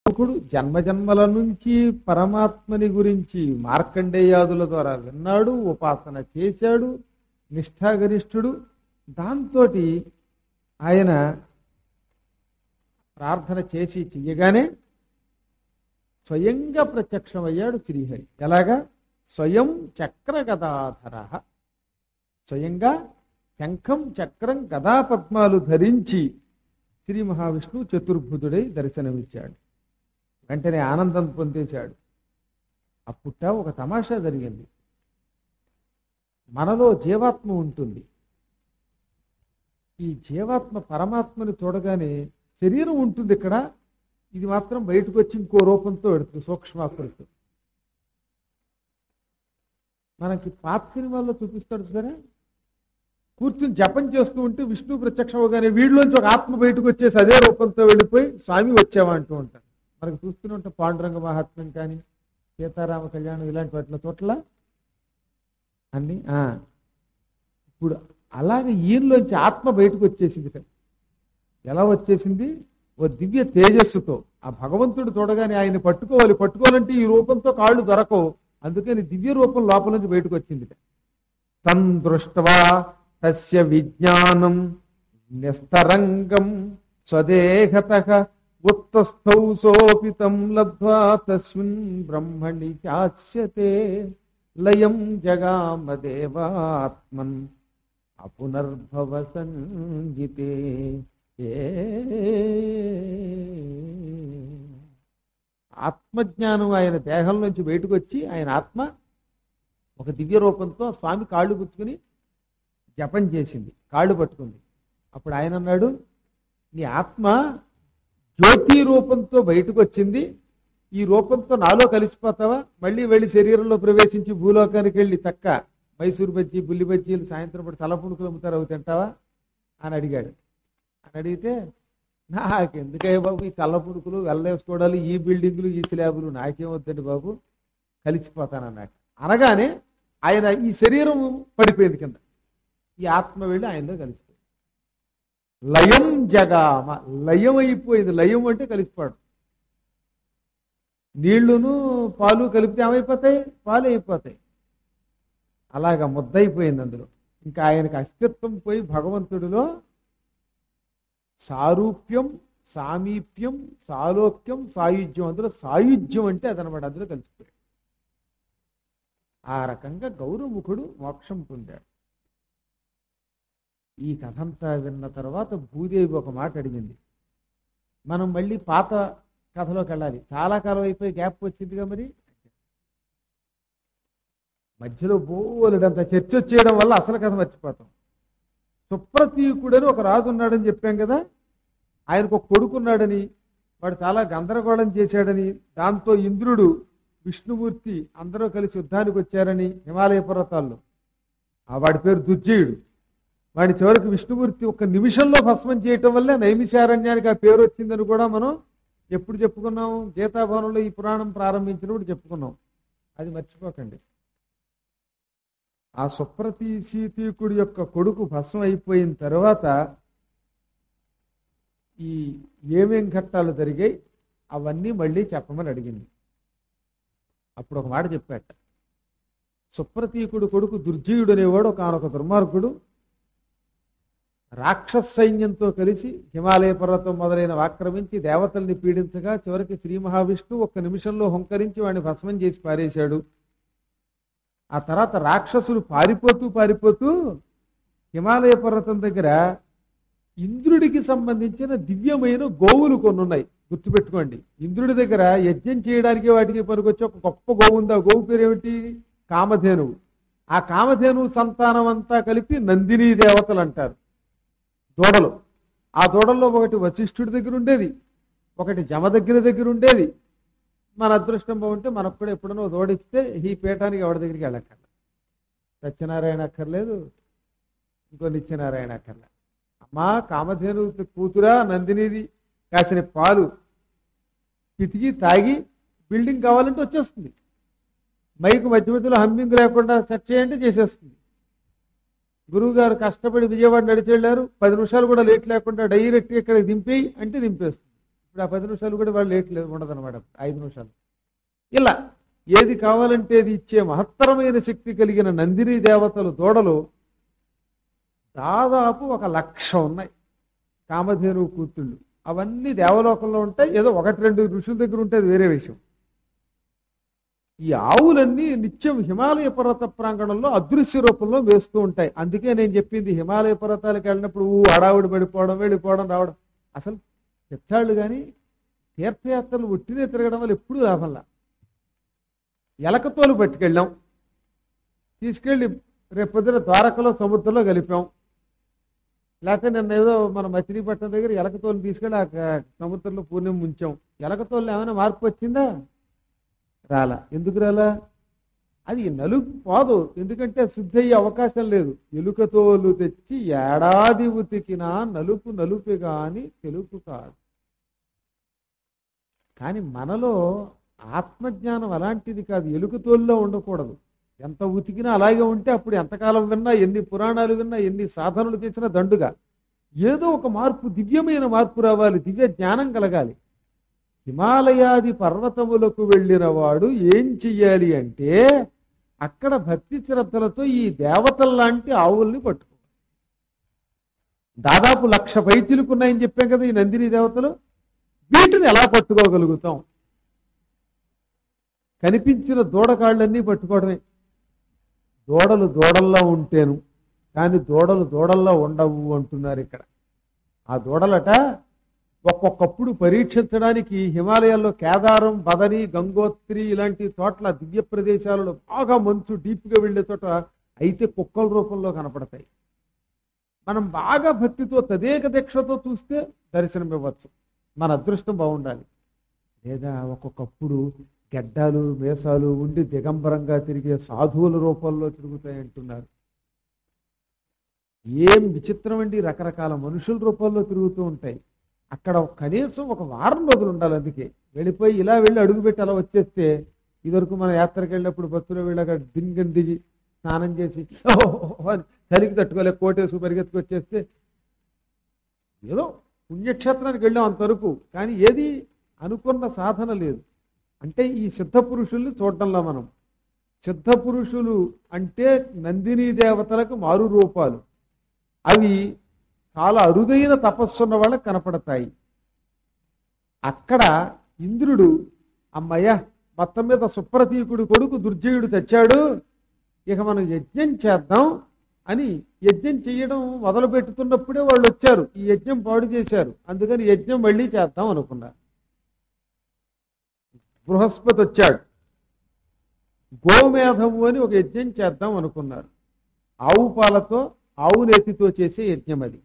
ఒకడు జన్మజన్మల నుంచి పరమాత్మని గురించి మార్కండేయాదుల ద్వారా విన్నాడు ఉపాసన చేశాడు నిష్ఠాగరిష్ఠుడు దాంతో ఆయన ప్రార్థన చేసి చెయ్యగానే స్వయంగా ప్రత్యక్షమయ్యాడు శ్రీహరి ఎలాగా స్వయం చక్ర గదాధర స్వయంగా శంఖం చక్రం గదా పద్మాలు ధరించి శ్రీ మహావిష్ణువు చతుర్భుజుడై దర్శనమిచ్చాడు వెంటనే ఆనందం పొందేశాడు అప్పుట ఒక తమాషా జరిగింది మనలో జీవాత్మ ఉంటుంది ఈ జీవాత్మ పరమాత్మని చూడగానే శరీరం ఉంటుంది ఇక్కడ ఇది మాత్రం బయటకు వచ్చి ఇంకో రూపంతో పెడుతుంది సూక్ష్మాకృతి మనకి పాత సినిమాల్లో చూపిస్తాడు సరే కూర్చుని జపం చేస్తూ ఉంటే విష్ణు ప్రత్యక్షం అవగానే వీళ్ళలోంచి ఒక ఆత్మ బయటకు వచ్చేసి అదే రూపంతో వెళ్ళిపోయి స్వామి వచ్చావా అంటూ ఉంటారు మనకు చూస్తూనే ఉంటాం పాండురంగ మహాత్మ్యం కానీ సీతారామ కళ్యాణం ఇలాంటి వాటిలో చోట్ల అన్ని ఆ. ఇప్పుడు అలాగే ఈయనలోంచి ఆత్మ బయటకు వచ్చేసింది ఇక్కడ. ఎలా వచ్చేసింది ఓ దివ్య తేజస్సుతో ఆ భగవంతుడు చూడగానే ఆయన పట్టుకోవాలి పట్టుకోవాలంటే ఈ రూపంతో కాళ్ళు దొరకవు అందుకని దివ్య రూపం లోపల నుంచి బయటకు వచ్చింది తం దృష్ట్వా తస్య విజ్ఞానం నిస్తరంగం స్వదేహత ఉత్తస్థౌ సోపితం లబ్ధ్వా తస్మిన్ బ్రహ్మణి చాస్యతే లయం జగామ దేవాత్మన్ అపునర్భవ సంజితే ఏ ఆత్మజ్ఞానం ఆయన దేహం నుంచి బయటకు వచ్చి ఆయన ఆత్మ ఒక దివ్య రూపంతో స్వామి కాళ్ళు పుచ్చుకుని జపం చేసింది కాళ్ళు పట్టుకుంది అప్పుడు ఆయన అన్నాడు నీ ఆత్మ జ్యోతి రూపంతో బయటకు వచ్చింది ఈ రూపంతో నాలో కలిసిపోతావా మళ్ళీ వెళ్ళి శరీరంలో ప్రవేశించి భూలోకానికి వెళ్ళి చక్క మైసూరు బజ్జీ బుల్లి బజ్జీలు సాయంత్రం పూట తలపుణుకులు అమ్ముతారు అవి తింటావా అని అడిగాడు అని అడిగితే నాకెందుకయ్య బాబు ఈ చల్లపుడుకులు వెళ్ళేసుకోవడాలు ఈ బిల్డింగులు ఈ స్లాబులు నాకేం వద్దండి బాబు కలిసిపోతానన్నాడు అనగానే ఆయన ఈ శరీరం పడిపోయింది కింద ఈ ఆత్మ వెళ్ళి ఆయనలో కలిసిపోయింది లయం జగామ లయం అయిపోయింది లయం అంటే కలిసిపోవడం నీళ్లును పాలు కలిపితే ఏమైపోతాయి పాలు అయిపోతాయి అలాగా ముద్దయిపోయింది అందులో ఇంకా ఆయనకి అస్తిత్వం పోయి భగవంతుడిలో సారూప్యం సామీప్యం సాలోక్యం సాయుధ్యం అందులో సాయుధ్యం అంటే అదనమాట అందులో కలిసిపోయాడు ఆ రకంగా గౌరవముఖుడు మోక్షం పొందాడు ఈ కథంతా విన్న తర్వాత భూదేవి ఒక మాట అడిగింది మనం మళ్ళీ పాత కథలోకి వెళ్ళాలి చాలా కాలం అయిపోయి గ్యాప్ వచ్చిందిగా మరి మధ్యలో బోలెడంత చర్చ వచ్చేయడం వల్ల అసలు కథ మర్చిపోతాం సుప్రతీకుడని ఒక రాజు ఉన్నాడని చెప్పాం కదా ఆయనకు ఒక కొడుకున్నాడని వాడు చాలా గందరగోళం చేశాడని దాంతో ఇంద్రుడు విష్ణుమూర్తి అందరూ కలిసి యుద్ధానికి వచ్చారని హిమాలయ పర్వతాల్లో ఆ వాడి పేరు దుర్జయుడు వాడి చివరికి విష్ణుమూర్తి ఒక నిమిషంలో భస్మం చేయటం వల్లే నైమిషారణ్యానికి ఆ పేరు వచ్చిందని కూడా మనం ఎప్పుడు చెప్పుకున్నాం గీతాభవనంలో ఈ పురాణం ప్రారంభించినప్పుడు చెప్పుకున్నాం అది మర్చిపోకండి ఆ సుప్రతి సీతీకుడి యొక్క కొడుకు భస్మం అయిపోయిన తర్వాత ఈ ఏమేం ఘట్టాలు జరిగాయి అవన్నీ మళ్ళీ చెప్పమని అడిగింది అప్పుడు ఒక మాట చెప్పాట సుప్రతీకుడు కొడుకు దుర్జయుడు అనేవాడు ఒక ఆనొక దుర్మార్గుడు రాక్షస సైన్యంతో కలిసి హిమాలయ పర్వతం మొదలైన ఆక్రమించి దేవతల్ని పీడించగా చివరికి శ్రీ మహావిష్ణువు ఒక్క నిమిషంలో హుంకరించి వాడిని భస్మం చేసి పారేశాడు ఆ తర్వాత రాక్షసులు పారిపోతూ పారిపోతూ హిమాలయ పర్వతం దగ్గర ఇంద్రుడికి సంబంధించిన దివ్యమైన గోవులు కొన్ని ఉన్నాయి గుర్తుపెట్టుకోండి ఇంద్రుడి దగ్గర యజ్ఞం చేయడానికి వాటికి పనికొచ్చి ఒక గొప్ప గోవు ఉంది ఆ గోవు పేరు ఏమిటి కామధేనువు ఆ కామధేనువు సంతానం అంతా కలిపి నందిని దేవతలు అంటారు దూడలు ఆ దూడల్లో ఒకటి వశిష్ఠుడి దగ్గర ఉండేది ఒకటి జమ దగ్గర దగ్గర ఉండేది మన అదృష్టం బాగుంటే మనకు కూడా ఎప్పుడైనా దోడిస్తే ఈ పీఠానికి ఎవరి దగ్గరికి వెళ్ళక్కర్లేదు సత్యనారాయణ అక్కర్లేదు ఇంకో నిత్యనారాయణ అక్కర్లేదు అమ్మా కామధేను కూతురా నందినిది కాసిన పాలు పితికి తాగి బిల్డింగ్ కావాలంటే వచ్చేస్తుంది మైకు మధ్య మధ్యలో హమ్మింగ్ లేకుండా సెట్ చేయండి చేసేస్తుంది గురువు గారు కష్టపడి విజయవాడ నడిచి వెళ్ళారు పది నిమిషాలు కూడా లేట్ లేకుండా డైరెక్ట్ ఇక్కడ దింపేయి అంటే దింపేస్తుంది ఇప్పుడు ఆ పది నిమిషాలు కూడా వాళ్ళు లేట్ లేదు ఉండదు అనమాట ఐదు నిమిషాలు ఇలా ఏది కావాలంటే అది ఇచ్చే మహత్తరమైన శక్తి కలిగిన నందిని దేవతలు దూడలు దాదాపు ఒక లక్ష ఉన్నాయి కామధేను కూతుళ్ళు అవన్నీ దేవలోకంలో ఉంటాయి ఏదో ఒకటి రెండు ఋషుల దగ్గర ఉంటే అది వేరే విషయం ఈ ఆవులన్నీ నిత్యం హిమాలయ పర్వత ప్రాంగణంలో అదృశ్య రూపంలో వేస్తూ ఉంటాయి అందుకే నేను చెప్పింది హిమాలయ పర్వతాలకు వెళ్ళినప్పుడు ఊ హడావుడి పడిపోవడం వెళ్ళిపోవడం రావడం అసలు చెప్తాళ్ళు కానీ తీర్థయాత్రలు ఒట్టినే తిరగడం వల్ల ఎప్పుడూ లాభంలా ఎలకతోలు పట్టుకెళ్ళాం తీసుకెళ్ళి రేపు పొద్దున ద్వారకలో సముద్రంలో కలిపాం లేకపోతే నిన్న ఏదో మన మచిలీపట్నం దగ్గర ఎలకతోలు తీసుకెళ్ళి ఆ క- సముద్రంలో పూర్ణం ముంచాం ఎలకతోలు ఏమైనా మార్పు వచ్చిందా రాలా ఎందుకు రాలా అది నలుపు పోదు ఎందుకంటే శుద్ధి అయ్యే అవకాశం లేదు ఎలుకతోలు తెచ్చి ఏడాది ఉతికినా నలుపు నలుపే గాని తెలుపు కాదు కానీ మనలో ఆత్మజ్ఞానం అలాంటిది కాదు ఎలుకతోల్లో ఉండకూడదు ఎంత ఉతికినా అలాగే ఉంటే అప్పుడు ఎంతకాలం విన్నా ఎన్ని పురాణాలు విన్నా ఎన్ని సాధనలు చేసినా దండుగా ఏదో ఒక మార్పు దివ్యమైన మార్పు రావాలి దివ్య జ్ఞానం కలగాలి హిమాలయాది పర్వతములకు వెళ్ళిన వాడు ఏం చెయ్యాలి అంటే అక్కడ భక్తి శ్రద్ధలతో ఈ దేవతల్లాంటి ఆవుల్ని పట్టుకో దాదాపు లక్ష పైచిలకు ఉన్నాయని చెప్పాం కదా ఈ నందిని దేవతలు వీటిని ఎలా పట్టుకోగలుగుతాం కనిపించిన దూడకాళ్ళన్నీ పట్టుకోవడమే దూడలు దూడల్లా ఉంటేను కానీ దూడలు దూడల్లా ఉండవు అంటున్నారు ఇక్కడ ఆ దూడలట ఒక్కొక్కప్పుడు పరీక్షించడానికి హిమాలయాల్లో కేదారం బదరి గంగోత్రి ఇలాంటి చోట్ల దివ్య ప్రదేశాలలో బాగా మంచు డీప్గా వెళ్ళే చోట అయితే కుక్కల రూపంలో కనపడతాయి మనం బాగా భక్తితో తదేక దీక్షతో చూస్తే దర్శనం ఇవ్వచ్చు మన అదృష్టం బాగుండాలి లేదా ఒక్కొక్కప్పుడు గెడ్డాలు మేసాలు ఉండి దిగంబరంగా తిరిగే సాధువుల రూపంలో తిరుగుతాయి అంటున్నారు ఏం విచిత్రం అండి రకరకాల మనుషుల రూపంలో తిరుగుతూ ఉంటాయి అక్కడ కనీసం ఒక వారం రోజులు ఉండాలి అందుకే వెళ్ళిపోయి ఇలా వెళ్ళి అడుగుపెట్టి అలా వచ్చేస్తే ఇదివరకు మన యాత్రకు వెళ్ళినప్పుడు బస్సులో వెళ్ళాక దింగం దిగి స్నానం చేసి "ఓహ్" అని చలికి తట్టుకోలేక కోటేసు పరిగెత్తుకు వచ్చేస్తే ఏదో పుణ్యక్షేత్రానికి వెళ్ళాం అంతవరకు కానీ ఏది అనుకున్న సాధన లేదు అంటే ఈ సిద్ధ పురుషుల్ని చూడడంలో మనం సిద్ధ పురుషులు అంటే నందిని దేవతలకు మారు రూపాలు అవి చాలా అరుదైన తపస్సున్న వాళ్ళకి కనపడతాయి అక్కడ ఇంద్రుడు అమ్మయ్య మొత్తం మీద సుప్రతీకుడు కొడుకు దుర్జయుడు తెచ్చాడు ఇక మనం యజ్ఞం చేద్దాం అని యజ్ఞం చేయడం మొదలు పెట్టుతున్నప్పుడే వాళ్ళు వచ్చారు ఈ యజ్ఞం పాడు చేశారు అందుకని యజ్ఞం మళ్ళీ చేద్దాం అనుకున్నారు బృహస్పతి వచ్చాడు గోమేధము అని ఒక యజ్ఞం చేద్దాం అనుకున్నారు ఆవు పాలతో ఆవు నెత్తితో చేసే యజ్ఞం అది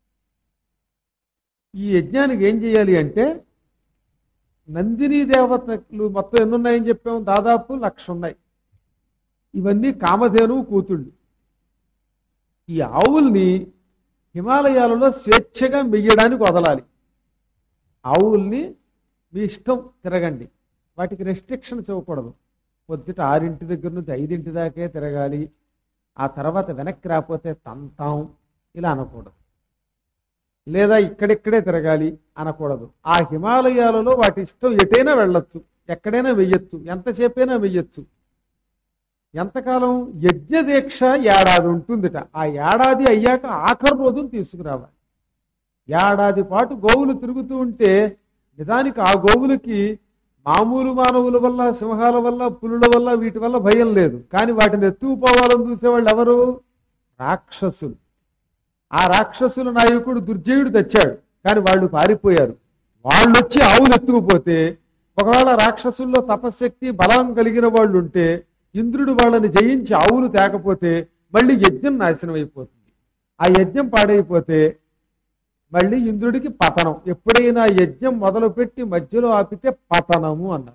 ఈ యజ్ఞానికి ఏం చేయాలి అంటే నందిని దేవతలు మొత్తం ఎన్ని ఉన్నాయని చెప్పాము దాదాపు లక్ష ఉన్నాయి ఇవన్నీ కామధేను కూతుళ్ళు ఈ ఆవుల్ని హిమాలయాలలో స్వేచ్ఛగా మెయ్యడానికి వదలాలి ఆవుల్ని మీ ఇష్టం తిరగండి వాటికి రెస్ట్రిక్షన్స్ ఇవ్వకూడదు పొద్దుట ఆరింటి దగ్గర నుంచి ఐదింటి దాకే తిరగాలి ఆ తర్వాత వెనక్కి రాకపోతే తంతాం ఇలా అనకూడదు లేదా ఇక్కడిక్కడే తిరగాలి అనకూడదు ఆ హిమాలయాలలో వాటి ఇష్టం ఎటైనా వెళ్ళొచ్చు ఎక్కడైనా వెయ్యొచ్చు ఎంతసేపైనా వెయ్యొచ్చు ఎంతకాలం యజ్ఞ దీక్ష ఏడాది ఉంటుందిట ఆ ఏడాది అయ్యాక ఆఖరి రోజును తీసుకురావాలి ఏడాది పాటు గోవులు తిరుగుతూ ఉంటే నిజానికి ఆ గోవులకి మామూలు మానవుల వల్ల సింహాల వల్ల పులుల వల్ల వీటి వల్ల భయం లేదు కానీ వాటిని ఎత్తుకుపోవాలని చూసేవాళ్ళు ఎవరు రాక్షసులు ఆ రాక్షసుల నాయకుడు దుర్జయుడు తెచ్చాడు కానీ వాళ్ళు పారిపోయారు వాళ్ళు వచ్చి ఆవులు ఎత్తుకుపోతే ఒకవేళ రాక్షసుల్లో తపశ్శక్తి బలం కలిగిన వాళ్ళు ఉంటే ఇంద్రుడు వాళ్ళని జయించి ఆవులు తేకపోతే మళ్ళీ యజ్ఞం నాశనం అయిపోతుంది ఆ యజ్ఞం పాడైపోతే మళ్ళీ ఇంద్రుడికి పతనం ఎప్పుడైనా యజ్ఞం మొదలుపెట్టి మధ్యలో ఆపితే పతనము అన్నారు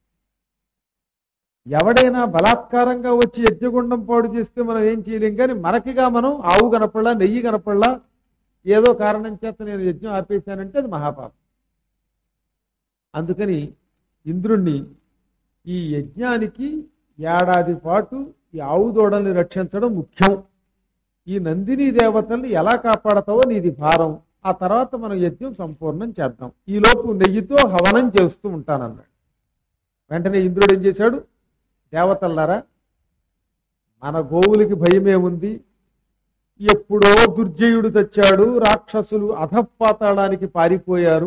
ఎవడైనా బలాత్కారంగా వచ్చి యజ్ఞగుండం పాడు చేస్తే మనం ఏం చేయలేం కానీ మనకిగా మనం ఆవు కనపడలా నెయ్యి కనపడలా ఏదో కారణం చేత నేను యజ్ఞం ఆపేశానంటే అది మహాపాపం అందుకని ఇంద్రుణ్ణి ఈ యజ్ఞానికి ఏడాది పాటు ఈ ఆవు దూడల్ని రక్షించడం ముఖ్యం ఈ నందిని దేవతల్ని ఎలా కాపాడతావో నీది భారం ఆ తర్వాత మనం యజ్ఞం సంపూర్ణం చేద్దాం ఈ లోపు నెయ్యితో హవనం చేస్తూ ఉంటానన్నాడు వెంటనే ఇంద్రుడు ఏం చేశాడు దేవతల్లారా మన గోవులకి భయమే ఉంది ఎప్పుడో దుర్జయుడు తెచ్చాడు రాక్షసులు అధపాతాళానికి పారిపోయారు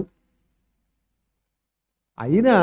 అయినా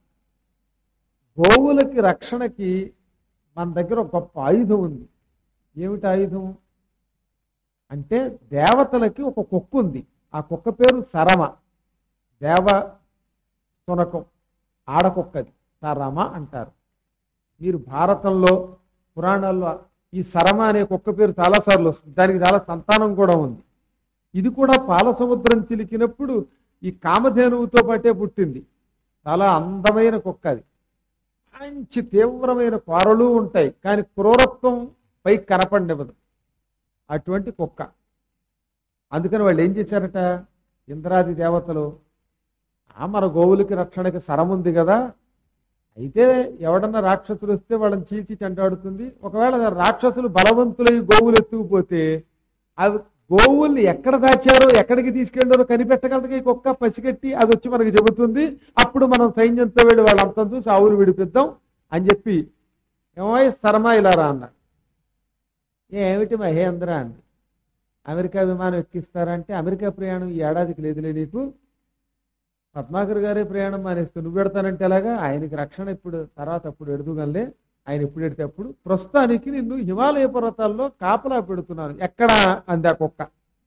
గోవులకి రక్షణకి మన దగ్గర ఒక గొప్ప ఆయుధం ఉంది ఏమిటి ఆయుధం అంటే దేవతలకి ఒక కుక్క ఉంది ఆ కుక్క పేరు సరమ దేవ తునకం ఆడకుక్కది సరమ అంటారు మీరు భారతంలో పురాణాల్లో ఈ సరమ అనే కుక్క పేరు చాలాసార్లు వస్తుంది దానికి చాలా సంతానం కూడా ఉంది ఇది కూడా పాల సముద్రం చిలికినప్పుడు ఈ కామధేనువుతో పాటే పుట్టింది చాలా అందమైన కుక్క అది మంచి తీవ్రమైన కోరలు ఉంటాయి కానీ క్రూరత్వం పైకి కనపడినవ్వదు అటువంటి కుక్క అందుకని వాళ్ళు ఏం చేశారట ఇంద్రాది దేవతలు ఆ మన గోవులకి రక్షణకి సరం ఉంది కదా అయితే ఎవడన్నా రాక్షసులు వస్తే వాళ్ళని చీల్చి చెంటాడుతుంది ఒకవేళ రాక్షసులు బలవంతులై గోవులు ఎత్తుకుపోతే అవి గోవుల్ని ఎక్కడ దాచారో ఎక్కడికి తీసుకెళ్ళారో కనిపెట్టగలదు ఈ కుక్క పసిగట్టి అది వచ్చి మనకి చెబుతుంది అప్పుడు మనం సైన్యంతో వెళ్ళి వాళ్ళంతా చూసి ఆవులు విడిపిద్దాం అని చెప్పి ఏమో శర్మ ఇలా రా అన్నారు ఏమిటి మహేంద్ర అంది అమెరికా విమానం ఎక్కిస్తారంటే అమెరికా ప్రయాణం ఈ ఏడాదికి లేదులే నీకు పద్మాకర్ గారే ప్రయాణం మానేస్తే నువ్వు పెడతానంటే ఎలాగా ఆయనకి రక్షణ ఇప్పుడు తర్వాత అప్పుడు ఎడుదుగలే ఆయన ఎప్పుడు ఎడితే అప్పుడు ప్రస్తుతానికి నిన్ను హిమాలయ పర్వతాల్లో కాపలా పెడుతున్నాను ఎక్కడ అంది ఆ కుక్క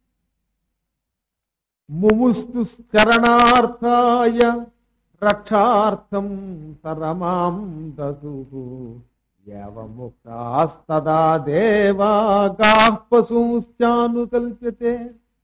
ముముస్తు చరణార్థాయ రక్షార్థం సరమాం దసు ఏవముక్తాస్తదా దేవాగా పశుశ్చానుకల్ప్యతే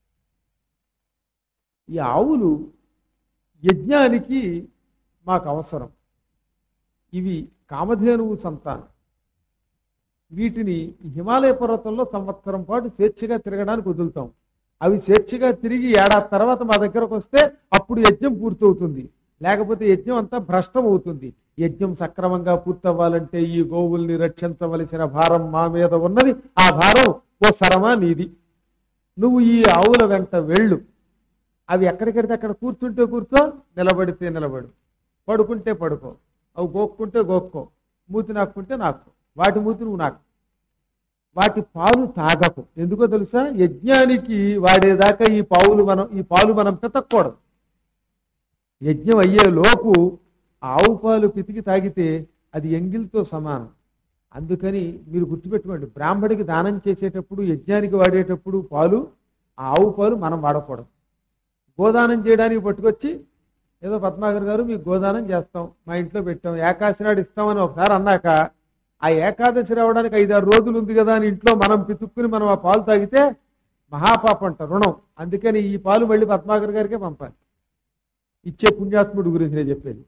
ఈ ఆవులు యజ్ఞానికి మాకు అవసరం ఇవి కామధేనువు సంతానం వీటిని హిమాలయ పర్వతంలో సంవత్సరం పాటు స్వేచ్ఛగా తిరగడానికి వదులుతాం అవి స్వేచ్ఛగా తిరిగి ఏడాది తర్వాత మా దగ్గరకు వస్తే అప్పుడు యజ్ఞం పూర్తవుతుంది లేకపోతే యజ్ఞం అంతా భ్రష్టం అవుతుంది యజ్ఞం సక్రమంగా పూర్తవ్వాలంటే ఈ గోవుల్ని రక్షించవలసిన భారం మా మీద ఉన్నది ఆ భారం ఓ సరమా నీది నువ్వు ఈ ఆవుల వెంట వెళ్ళు అవి ఎక్కడికెడితే అక్కడ కూర్చుంటే కూర్చో నిలబడితే నిలబడు పడుకుంటే పడుకో అవి గోక్కుంటే గోక్కో మూతి నాక్కుంటే నాక్కో వాటి మూతి నువ్వు నాకు వాటి పాలు తాగకు ఎందుకో తెలుసా యజ్ఞానికి వాడేదాకా ఈ పావులు మనం ఈ పాలు మనం పితక్కూడదు యజ్ఞం అయ్యే లోపు ఆవు పాలు పితికి తాగితే అది ఎంగిల్తో సమానం అందుకని మీరు గుర్తుపెట్టుకోండి బ్రాహ్మడికి దానం చేసేటప్పుడు యజ్ఞానికి వాడేటప్పుడు పాలు ఆ ఆవు పాలు మనం వాడకూడదు గోదానం చేయడానికి పట్టుకొచ్చి ఏదో పద్మాకర్ గారు మీకు గోదానం చేస్తాం మా ఇంట్లో పెట్టాం ఏకాశి నాడు ఇస్తామని ఒకసారి అన్నాక ఆ ఏకాదశి రావడానికి ఐదారు రోజులు ఉంది కదా అని ఇంట్లో మనం పితుక్కుని మనం ఆ పాలు తాగితే మహాపాపం అంట రుణం అందుకని ఈ పాలు మళ్ళీ పద్మాకర్ గారికే పంపాలి ఇచ్చే పుణ్యాత్ముడు గురించి నేను చెప్పేది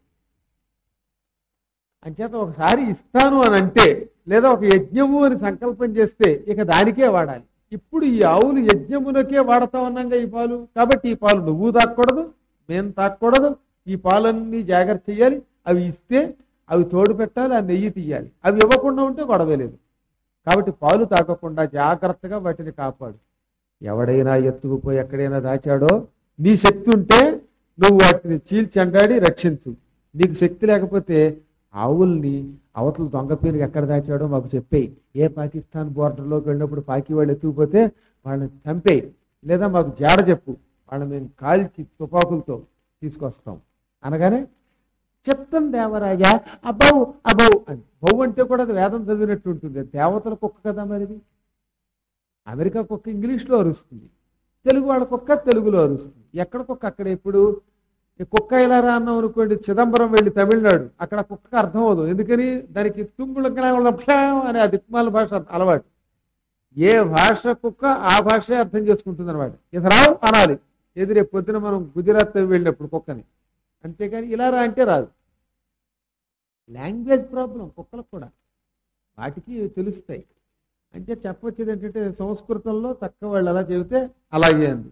అంచేత ఒకసారి ఇస్తాను అని అంటే లేదా ఒక యజ్ఞము అని సంకల్పం చేస్తే ఇక దానికే వాడాలి ఇప్పుడు ఈ ఆవులు యజ్ఞమునకే వాడతా ఉన్నాగా ఈ పాలు కాబట్టి ఈ పాలు నువ్వు తాకూడదు మేము తాకూడదు ఈ పాలన్నీ జాగ్రత్త చేయాలి అవి ఇస్తే అవి తోడు పెట్టాలి ఆ నెయ్యి తీయాలి అవి ఇవ్వకుండా ఉంటే గొడవే లేదు కాబట్టి పాలు తాకకుండా జాగ్రత్తగా వాటిని కాపాడు ఎవడైనా ఎత్తుకుపోయి ఎక్కడైనా దాచాడో నీ శక్తి ఉంటే నువ్వు వాటిని చీల్చండాడి రక్షించు నీకు శక్తి లేకపోతే ఆవుల్ని అవతల దొంగ పేరుకి ఎక్కడ దాచాడో మాకు చెప్పేయి ఏ పాకిస్తాన్ బోర్డర్లోకి వెళ్ళినప్పుడు పాకి వాళ్ళు ఎత్తుకుపోతే వాళ్ళని చంపేయి లేదా మాకు జాడ చెప్పు వాళ్ళని మేము కాల్చి తుపాకులతో తీసుకొస్తాం అనగానే చెప్తాం దేవరాజా అబ్బవు అబ్బవు అని బౌ అంటే కూడా అది వేదం చదివినట్టు ఉంటుంది దేవతల కుక్క కదా మరిది అమెరికా కుక్క ఇంగ్లీష్లో అరుస్తుంది తెలుగు వాళ్ళ కుక్క తెలుగులో అరుస్తుంది ఎక్కడ కుక్క అక్కడ ఇప్పుడు ఈ కుక్క ఇలా రా అన్నాం అనుకోండి చిదంబరం వెళ్ళి తమిళనాడు అక్కడ కుక్కకు అర్థం అవదు ఎందుకని దానికి తుంగుళ అనే ఆ దిక్మాల భాష అలవాటు ఏ భాష కుక్క ఆ భాషే అర్థం చేసుకుంటుంది అనమాట ఇది రావు అనాలి ఎదురే పొద్దున మనం గుజరాత్ వెళ్ళినప్పుడు కుక్కని అంతేగాని ఇలా రా అంటే రాదు లాంగ్వేజ్ ప్రాబ్లం కుక్కలకు కూడా వాటికి తెలుస్తాయి అంటే చెప్పొచ్చేది ఏంటంటే సంస్కృతంలో తక్కువ వాళ్ళు ఎలా చెబితే అలాగే అంది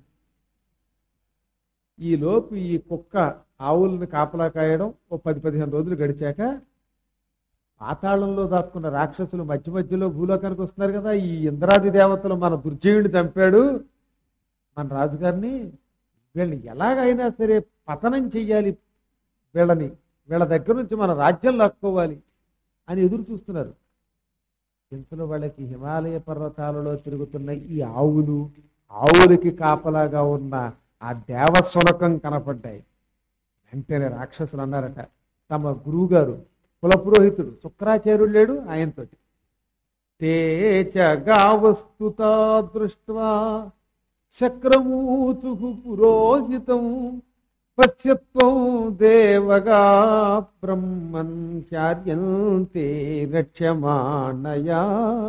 ఈ లోపు ఈ కుక్క ఆవులను కాపలా కాయడం ఓ పది పదిహేను రోజులు గడిచాక పాతాళంలో దాక్కున్న రాక్షసులు మధ్య మధ్యలో భూలోకానికి వస్తున్నారు కదా ఈ ఇంద్రాది దేవతలు మన దుర్జయుడిని చంపాడు మన రాజుగారిని వీళ్ళని ఎలాగైనా సరే పతనం చెయ్యాలి వీళ్ళని వీళ్ళ దగ్గర నుంచి మన రాజ్యం లాక్కోవాలి అని ఎదురు చూస్తున్నారు ఇంతలో వాళ్ళకి హిమాలయ పర్వతాలలో తిరుగుతున్న ఈ ఆవులు ఆవులకి కాపలాగా ఉన్న ఆ దేవస్వలకం కనపడ్డాయి వెంటనే రాక్షసులు అన్నారట తమ గురువు గారు కులపురోహితుడు శుక్రాచార్యుడు లేడు ఆయనతోటి తే చ గావస్తుతా దృష్ట్వా శక్రమూచు పురోహితం పశ్యత్వం దేవగా బ్రహ్మన్ చార్యంతే రక్ష్యమాణయా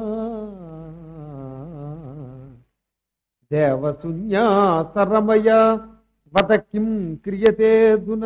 దేవశూన్యా సరమయ వద కిం క్రియతే దున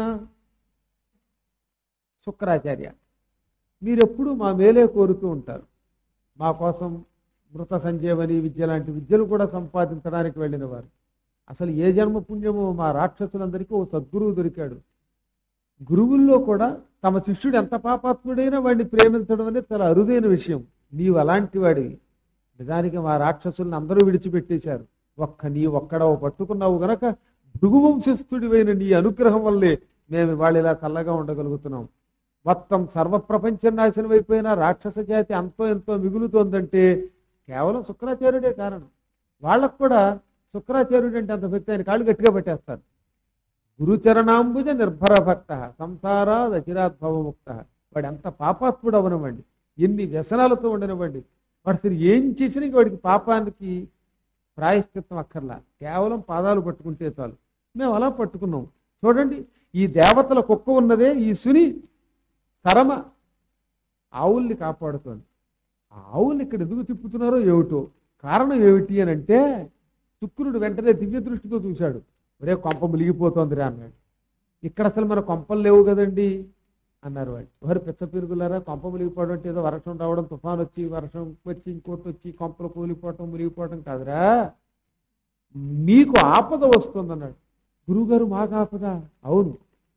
శుక్రాచార్య మీరెప్పుడు మా మేలే కోరుతూ ఉంటారు మా కోసం మృత సంజీవని విద్య లాంటి విద్యలు కూడా సంపాదించడానికి వెళ్ళిన వారు అసలు ఏ జన్మ పుణ్యమో మా రాక్షసులందరికీ ఓ సద్గురువు దొరికాడు గురువుల్లో కూడా తమ శిష్యుడు ఎంత పాపాత్ముడైనా వాడిని ప్రేమించడం అనేది చాలా అరుదైన విషయం నీవు అలాంటి వాడివి నిజానికి మా రాక్షసుల్ని అందరూ విడిచిపెట్టేశారు ఒక్క నీ ఒక్కడవ పట్టుకున్నావు గనక భృగువంశస్థుడివైన నీ అనుగ్రహం వల్లే మేము వాళ్ళు ఇలా చల్లగా ఉండగలుగుతున్నాం మొత్తం సర్వప్రపంచం నాశనం అయిపోయిన రాక్షస జాతి అంతో ఎంతో మిగులుతోందంటే కేవలం శుక్రాచార్యుడే కారణం వాళ్ళకు కూడా శుక్రాచార్యుడు అంటే అంత భక్తి ఆయన కాళ్ళు గట్టిగా పెట్టేస్తారు గురుచరణాంబుజ నిర్భర భక్త సంసారాద్ అచిరాద్భవముక్త వాడు ఎంత పాపాత్ముడు అవనవ్వండి ఎన్ని వ్యసనాలతో ఉండనివ్వండి వాడు అసలు ఏం చేసినా ఇంక వాడికి పాపానికి ప్రాయశ్చిత్తం అక్కర్లా కేవలం పాదాలు పట్టుకుంటే చాలు మేము అలా పట్టుకున్నాం చూడండి ఈ దేవతల కుక్క ఉన్నదే ఈ సుని తరమ ఆవుల్ని కాపాడుతోంది ఆ ఆవుల్ని ఇక్కడ ఎందుకు తిప్పుతున్నారో ఏమిటో కారణం ఏమిటి అని అంటే శుక్రుడు వెంటనే దివ్య దృష్టితో చూశాడు ఒరే కొంప ములిగిపోతోంది రా అన్నాడు ఇక్కడ అసలు మన కొంపలు లేవు కదండి అన్నారు వాళ్ళు ఎవరు పిచ్చ పెరుగులారా కొంప ములిగిపోవడం అంటే ఏదో వర్షం రావడం తుఫాన్ వచ్చి వర్షం వచ్చి ఇంకోటి వచ్చి కొంపలు కూలిపోవటం మునిగిపోవటం కాదురా మీకు ఆపద వస్తుంది అన్నాడు గురువుగారు మాకు ఆపద అవును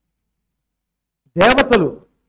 దేవతలు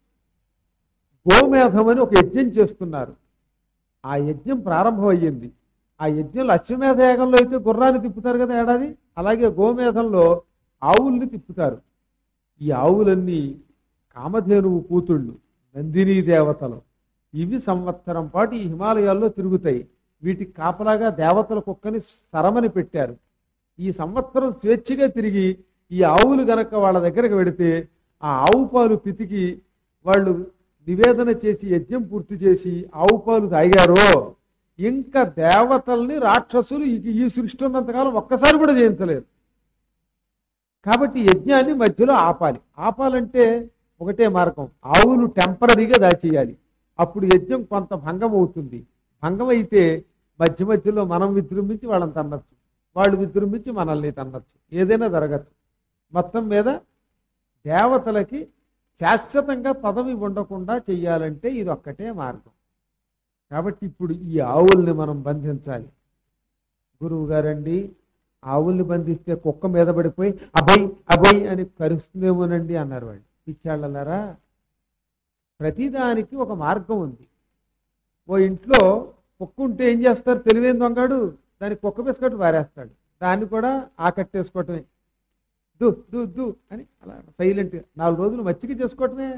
గోమేధం అని ఒక యజ్ఞం చేస్తున్నారు ఆ యజ్ఞం ప్రారంభమయ్యింది ఆ యజ్ఞంలో అశ్వమేధ యాగంలో అయితే గుర్రాన్ని తిప్పుతారు కదా ఏడాది అలాగే గోమేధంలో ఆవుల్ని తిప్పుతారు ఈ ఆవులన్నీ కామధేనువు కూతుళ్ళు నందినీ దేవతలు ఇవి సంవత్సరం పాటు ఈ హిమాలయాల్లో తిరుగుతాయి వీటికి కాపలాగా దేవతల కుక్కని సరమని పెట్టారు ఈ సంవత్సరం స్వేచ్ఛగా తిరిగి ఈ ఆవులు గనక వాళ్ళ దగ్గరకు వెడితే ఆ ఆవు పాలు పితికి వాళ్ళు నివేదన చేసి యజ్ఞం పూర్తి చేసి ఆవు పాలు తాగారో ఇంకా దేవతల్ని రాక్షసులు ఈ- ఈ సృష్టి ఉన్నంతకాలం ఒక్కసారి కూడా జయించలేరు కాబట్టి యజ్ఞాన్ని మధ్యలో ఆపాలి ఆపాలంటే ఒకటే మార్గం ఆవులు టెంపరీగా దాచేయాలి అప్పుడు యజ్ఞం కొంత భంగం అవుతుంది భంగం అయితే మధ్య మధ్యలో మనం విజృంభించి వాళ్ళని తన్నచ్చు వాళ్ళు విజృంభించి మనల్ని తన్నచ్చు ఏదైనా జరగచ్చు మొత్తం మీద దేవతలకి శాశ్వతంగా పదవి ఉండకుండా చెయ్యాలంటే ఇది ఒక్కటే మార్గం కాబట్టి ఇప్పుడు ఈ ఆవుల్ని మనం బంధించాలి గురువు గారండి ఆవుల్ని బంధిస్తే కుక్క మీద పడిపోయి అభయ్ అభయ్ అని కరుస్తుందేమోనండి అన్నారు వాళ్ళు పిచ్చాళ్ళలారా ప్రతిదానికి ఒక మార్గం ఉంది ఓ ఇంట్లో కుక్క ఉంటే ఏం చేస్తారు తెలివైన దొంగడు దానికి కుక్క బిస్కట్ వారేస్తాడు దాన్ని కూడా ఆకట్టేసుకోవటమే దు దు దు అని అలా సైలెంట్ నాలుగు రోజులు మచ్చిక చేసుకోవటమే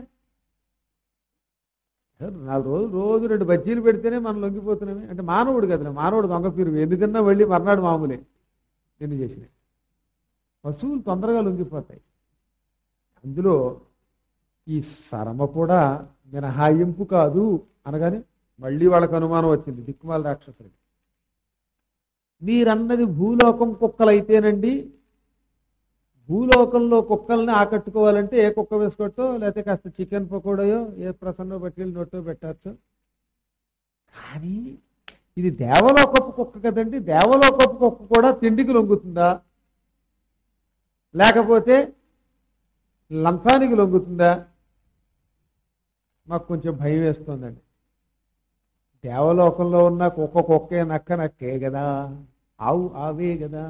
నాలుగు రోజులు రోజు రెండు బజ్జీలు పెడితేనే మనం లొంగిపోతున్నామే అంటే మానవుడు కదా మానవుడు దొంగ పీరు ఎన్ని తిన్నా వెళ్ళి మర్నాడు మామూలే ఎన్ని చేసినాయి పశువులు తొందరగా లొంగిపోతాయి అందులో ఈ సరమ కూడా మినహాయింపు కాదు అనగానే మళ్ళీ వాళ్ళకు అనుమానం వచ్చింది దిక్కుమాల రాక్షసుడికి మీరన్నది భూలోకం కుక్కలైతేనండి భూలోకంలో కుక్కల్ని ఆకట్టుకోవాలంటే ఏ కుక్క వేసుకోవటో లేకపోతే కాస్త చికెన్ పకోడయో ఏ ప్రసన్నో పట్టుకెళ్ళి నోటో పెట్టచ్చు కానీ ఇది దేవలోకపు కుక్క కదండి దేవలోకపు కుక్క కూడా తిండికి లొంగుతుందా లేకపోతే లంచానికి లొంగుతుందా మాకు కొంచెం భయం వేస్తుందండి దేవలోకంలో ఉన్న కుక్క కుక్కే నక్క నక్కే కదా ఆవు ఆవే కదా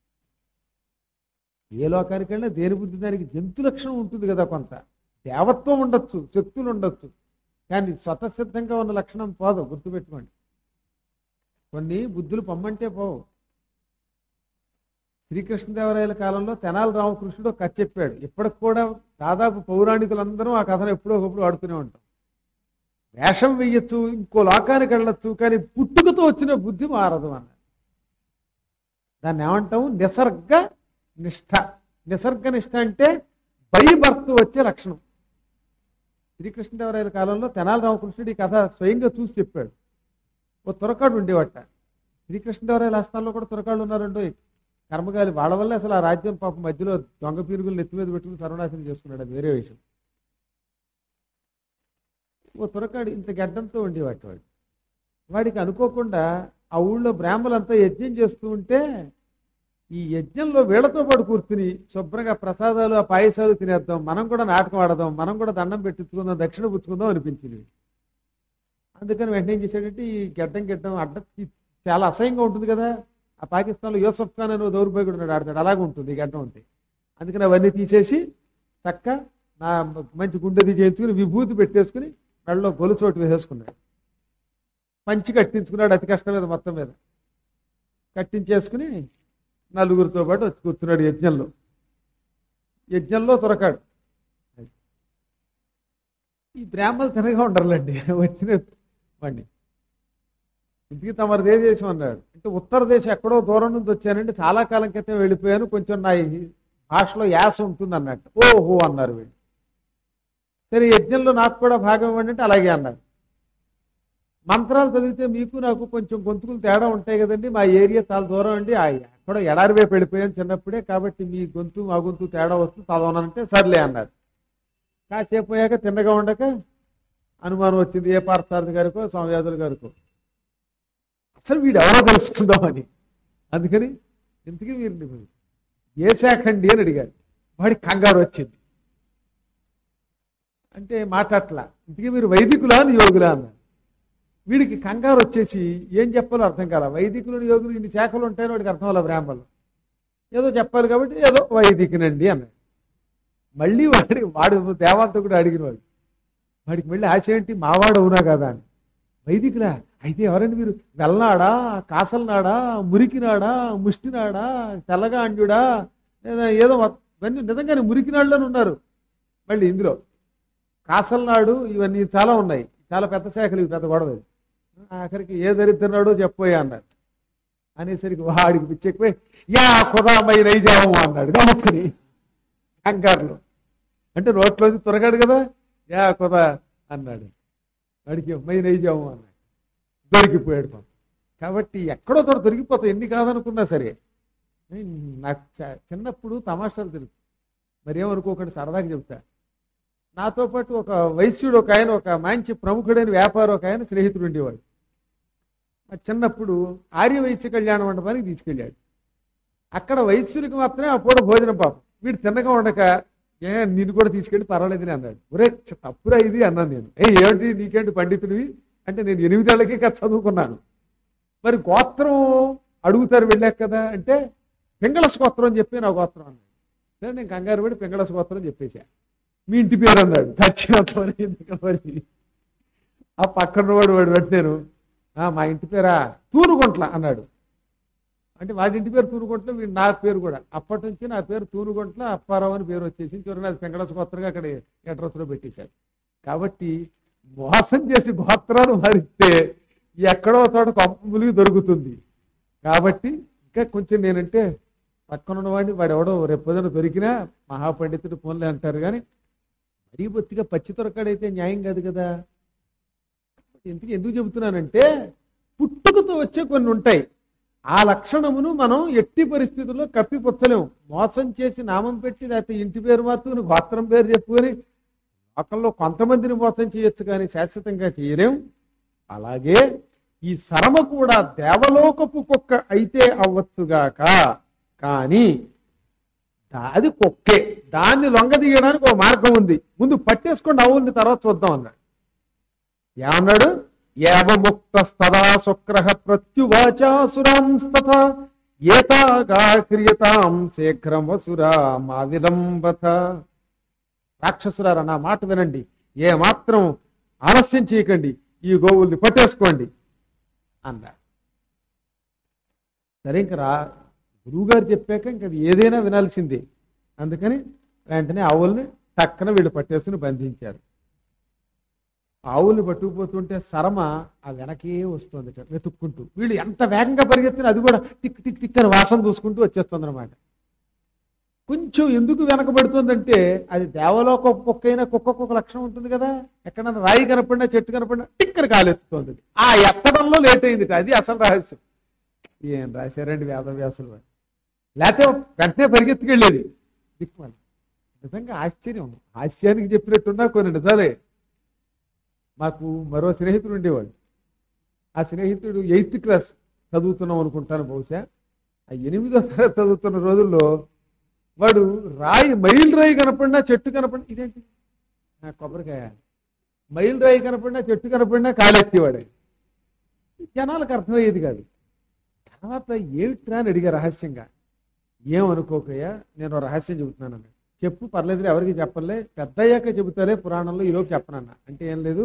ఏ లోకానికి వెళ్ళినా దేని బుద్ధి దానికి జంతు లక్షణం ఉంటుంది కదా కొంత దేవత్వం ఉండొచ్చు శక్తులు ఉండొచ్చు కానీ స్వతసిద్ధంగా ఉన్న లక్షణం పోదు గుర్తుపెట్టుకోండి కొన్ని బుద్ధులు పొమ్మంటే పోవు శ్రీకృష్ణదేవరాయల కాలంలో తెనాలి రామకృష్ణుడు ఒక కథ చెప్పాడు ఇప్పటికి కూడా దాదాపు పౌరాణికులందరూ ఆ కథను ఎప్పుడో ఒకప్పుడు ఆడుతూనే ఉంటాం వేషం వెయ్యొచ్చు ఇంకో లోకానికి వెళ్ళొచ్చు కానీ పుట్టుకతో వచ్చిన బుద్ధి మారదు అన్న దాన్ని ఏమంటాము నిసర్గ నిష్ఠ నిసర్గ నిష్ఠ అంటే బై బర్త్ వచ్చే లక్షణం శ్రీకృష్ణదేవరాయల కాలంలో తెనాలి రామకృష్ణుడు ఈ కథ స్వయంగా చూసి చెప్పాడు ఓ తురకాడు ఉండేవట శ్రీకృష్ణదేవరాయల ఆస్థానంలో కూడా తురకాళ్ళు ఉన్నారండో కర్మగాలి వాళ్ళ వల్ల అసలు ఆ రాజ్యం పాప మధ్యలో దొంగ పీరుగులు నెత్తి మీద పెట్టుకుని సర్వనాశనం చేసుకున్నాడు అది వేరే విషయం ఓ తురకాడు ఇంత గడ్డంతో ఉండేవాటి వాడు వాడికి అనుకోకుండా ఆ ఊళ్ళో బ్రాహ్మలంతా యజ్ఞం చేస్తూ ఉంటే ఈ యజ్ఞంలో వీళ్ళతో పాటు కూర్చుని శుభ్రంగా ప్రసాదాలు ఆ పాయసాలు తినేద్దాం మనం కూడా నాటకం ఆడదాం మనం కూడా దండం పెట్టించుకుందాం దక్షిణ పుచ్చుకుందాం అనిపించింది అందుకని వెంటనే ఏం చేశాడంటే ఈ గడ్డం గడ్డం అడ్డ ఈ చాలా అసహ్యంగా ఉంటుంది కదా ఆ పాకిస్తాన్లో యూసఫ్ ఖాన్ అని ఓ దౌర్భాగ్యుడు ఉన్నాడు ఆడతాడు అలాగే ఉంటుంది ఈ గడ్డం ఉంటే అందుకని అవన్నీ తీసేసి చక్క నా మంచి గుండెది చేయించుకుని విభూతి పెట్టేసుకుని మెడలో గొలుచోటు వేసేసుకున్నాడు పంచి కట్టించుకున్నాడు అతి కష్టం మీద మొత్తం మీద కట్టించేసుకుని నలుగురితో పాటు వచ్చి కూర్చున్నాడు యజ్ఞంలో యజ్ఞంలో దొరకాడు ఈ బ్రాహ్మణులు తినగా ఉండరులేండి వచ్చిన వాడిని ఇంటికి తమరిది ఏ దేశం అన్నాడు అంటే ఉత్తర దేశం ఎక్కడో దూరం నుంచి వచ్చానంటే చాలా కాలం క్రితం వెళ్ళిపోయాను కొంచెం నా ఈ భాషలో యాస ఉంటుంది అన్నట్టు ఓహో అన్నారు వీళ్ళు సరే యజ్ఞంలో నాకు కూడా భాగం ఇవ్వండి అంటే అలాగే అన్నారు మంత్రాలు చదివితే మీకు నాకు కొంచెం గొంతుకులు తేడా ఉంటాయి కదండి మా ఏరియా చాలా దూరం అండి ఆ ఎక్కడ ఎడారి వైపు వెళ్ళిపోయాను చిన్నప్పుడే కాబట్టి మీ గొంతు మా గొంతు తేడా వస్తుంది చదవనంటే సర్లే అన్నారు కాసేపు పోయాక తిన్నగా ఉండక అనుమానం వచ్చింది ఏ పార్థసారథి గారికో స్వామియాదుల గారికో అసలు వీడు ఎవరో తెలుసుకుందామని అందుకని ఇంతకీ మీరు ఏ శాఖ అండి అని అడిగారు వాడికి కంగారు వచ్చింది అంటే మాట్లాడలా ఇంతకీ మీరు వైదికులా అని యోగులా అన్నారు వీడికి కంగారు వచ్చేసి ఏం చెప్పాలో అర్థం కాల వైదికులు యోగులు ఇన్ని శాఖలు ఉంటాయని వాడికి అర్థం అవ్వాలి బ్రాహ్మణులు ఏదో చెప్పాలి కాబట్టి ఏదో వైదికునండి అన్నాడు మళ్ళీ వాడి వాడు దేవాంతకుడు అడిగిన వాడు వాడికి మళ్ళీ ఆశ ఏంటి మావాడు అవునా కదా అని వైదికులా అయితే ఎవరండి మీరు వెల్నాడా కాసల్నాడా మురికినాడా ముష్టినాడా తెల్లగా అండ్యుడా లేదా ఏదో ఇవన్నీ నిజంగానే మురికినాడులోనే ఉన్నారు మళ్ళీ ఇందులో కాసల్నాడు ఇవన్నీ చాలా ఉన్నాయి చాలా పెద్ద శాఖలు ఇవి పెద్ద గొడవ ఇది. ఆఖరికి ఏ దరిద్రనాడో చెప్పోయా అన్నారు అనేసరికి వాడికి పిచ్చెక్కిపోయి యా కుదామై నైజాము అన్నాడు గమ్మని కంగారులో అంటే రోడ్లోంచి తొరగాడు కదా యా కుదా అన్నాడు వాడికి మై నైజాము అన్నాడు దొరికిపోయాడు పాపం కాబట్టి ఎక్కడో తోట దొరికిపోతాయి ఎన్ని కాదనుకున్నా సరే ఏయ్, నాకు చ- చిన్నప్పుడు తమాషాలు తెలుసు మరి ఏమనుకోకండి సరదాగా చెబుతా నాతో పాటు ఒక వైశ్యుడు ఒక ఆయన ఒక మంచి ప్రముఖుడైన వ్యాపారం ఒక ఆయన స్నేహితుడు ఉండేవాడు ఆ చిన్నప్పుడు ఆర్య వైశ్య కళ్యాణ మండపానికి తీసుకెళ్ళాడు అక్కడ వైశ్యులకి మాత్రమే ఆ పూట భోజనం పాపం వీడు తిన్నగా ఉండక ఏ నిన్ను కూడా తీసుకెళ్ళి పర్వాలేదని అన్నాడు ఒరే ఛ, తప్పురా ఇది అన్నాను నేను ఏ ఏమిటి నీకేంటి పండితుడివి అంటే నేను ఎనిమిదేళ్లకి కదా చదువుకున్నాను మరి గోత్రం అడుగుతారు వెళ్ళాక కదా అంటే పింగళస్ గోత్రం అని చెప్పి నా గోత్రం అన్నాడు సరే నేను కంగారు పడి పింగళస్ గోత్రం చెప్పేశా మీ ఇంటి పేరు అన్నాడు చచ్చినంత మరి ఎందుకు మరి ఆ పక్కన వాడు వాడు పెట్టాను మా ఇంటి పేరా తూనుగుంట్ల అన్నాడు అంటే వాడి ఇంటి పేరు తూనుగుంట్ల వీడు నా పేరు కూడా అప్పటి నుంచి నా పేరు తూనుగుంట్ల అప్పారావు అని పేరు వచ్చేసి చివరి నాది పెంగళస్ గోత్రంగా అక్కడ అడ్రస్లో పెట్టేశారు కాబట్టి మోసం చేసి గోత్రాలు మారిస్తే ఎక్కడో చోట కంపులికి దొరుకుతుంది కాబట్టి ఇంకా కొంచెం నేనంటే పక్కన ఉన్నవాడిని వాడు ఎవడో రేపు పొద్దున దొరికినా మహాపండితుడు ఫోన్లే అంటారు కానీ మరీ బొత్తిగా పచ్చి తొరకాడైతే న్యాయం కాదు కదా ఎందుకు ఎందుకు చెబుతున్నానంటే పుట్టుకతో వచ్చే కొన్ని ఉంటాయి ఆ లక్షణమును మనం ఎట్టి పరిస్థితుల్లో కప్పిపుచ్చలేము మోసం చేసి నామం పెట్టి లేకపోతే ఇంటి పేరు మాత్రం గోత్రం పేరు చెప్పుకొని లోకంలో కొంతమందిని మోసం చేయొచ్చు కానీ శాశ్వతంగా చేయలేం అలాగే ఈ శరమ కూడా దేవలోకపు కుక్క అయితే అవ్వచ్చుగాక కానీ దా- అది కుక్కే దాన్ని లొంగదీయడానికి ఒక మార్గం ఉంది ముందు పట్టేసుకోండి అవుల్ని తర్వాత చూద్దాం అన్నాడు ఏమన్నాడు ఏవముక్తస్తదా శుక్ర ప్రత్యువాచాసురాంస్తథ ఏతాగా క్రియతాం శీఘ్రం వసురా మా విలంబత రాక్షసులారా నా మాట వినండి ఏ మాత్రం ఆలస్యం చేయకండి ఈ గోవుల్ని పట్టేసుకోండి అన్నాడు సరే ఇంక రా గురువుగారు చెప్పాక ఇంకా అది ఏదైనా వినాల్సిందే అందుకని వెంటనే ఆవుల్ని టక్కన వీళ్ళు పట్టేసుకుని బంధించారు ఆవుల్ని పట్టుకుపోతుంటే సరమ ఆ వెనకే వస్తుంది వెతుక్కుంటూ వీళ్ళు ఎంత వేగంగా పరిగెత్తినా అది కూడా టిక్ టిక్ టిక్ అని వాసన చూసుకుంటూ వచ్చేస్తుంది అనమాట కొంచెం ఎందుకు వెనకబడుతుందంటే అది దేవలోక కుక్కైనా కుక్కకు ఒక లక్షణం ఉంటుంది కదా ఎక్కడన్నా రాయి కనపడినా చెట్టు కనపడినా టిక్కని కాలెత్తుతుంది ఆ ఎత్తడంలో లేట్ అయింది అది అసలు రహస్యం ఏం రాశారండి వేదవ్యాసులు వారు లేకపోతే వెంటనే పరిగెత్తుకెళ్ళేది దిక్కుమాలి నిజంగా ఆశ్చర్యం హాస్యానికి చెప్పినట్టున్నా కొన్ని నిజాలే మాకు మరో స్నేహితుడు ఉండేవాడు ఆ స్నేహితుడు ఎయిత్ క్లాస్ చదువుతున్నాం అనుకుంటాను బహుశా ఆ ఎనిమిదో తరగతి చదువుతున్న రోజుల్లో వాడు రాయి మైల్ రాయి కనపడినా చెట్టు కనపడినా ఇదేంటి నా కొబ్బరికాయ మైల్ రాయి కనపడినా చెట్టు కనపడినా కాలెత్తేవాడే జనాలకు అర్థమయ్యేది కాదు తర్వాత ఏమిట్రా అని అడిగా రహస్యంగా ఏమనుకోకయ్యా నేను ఓ రహస్యం చెబుతున్నాను అన్నాడు చెప్పు పర్లేదు ఎవరికి చెప్పలే పెద్ద అయ్యాక చెబుతాలే పురాణంలో ఈలోపు చెప్పనన్నా అంటే ఏం లేదు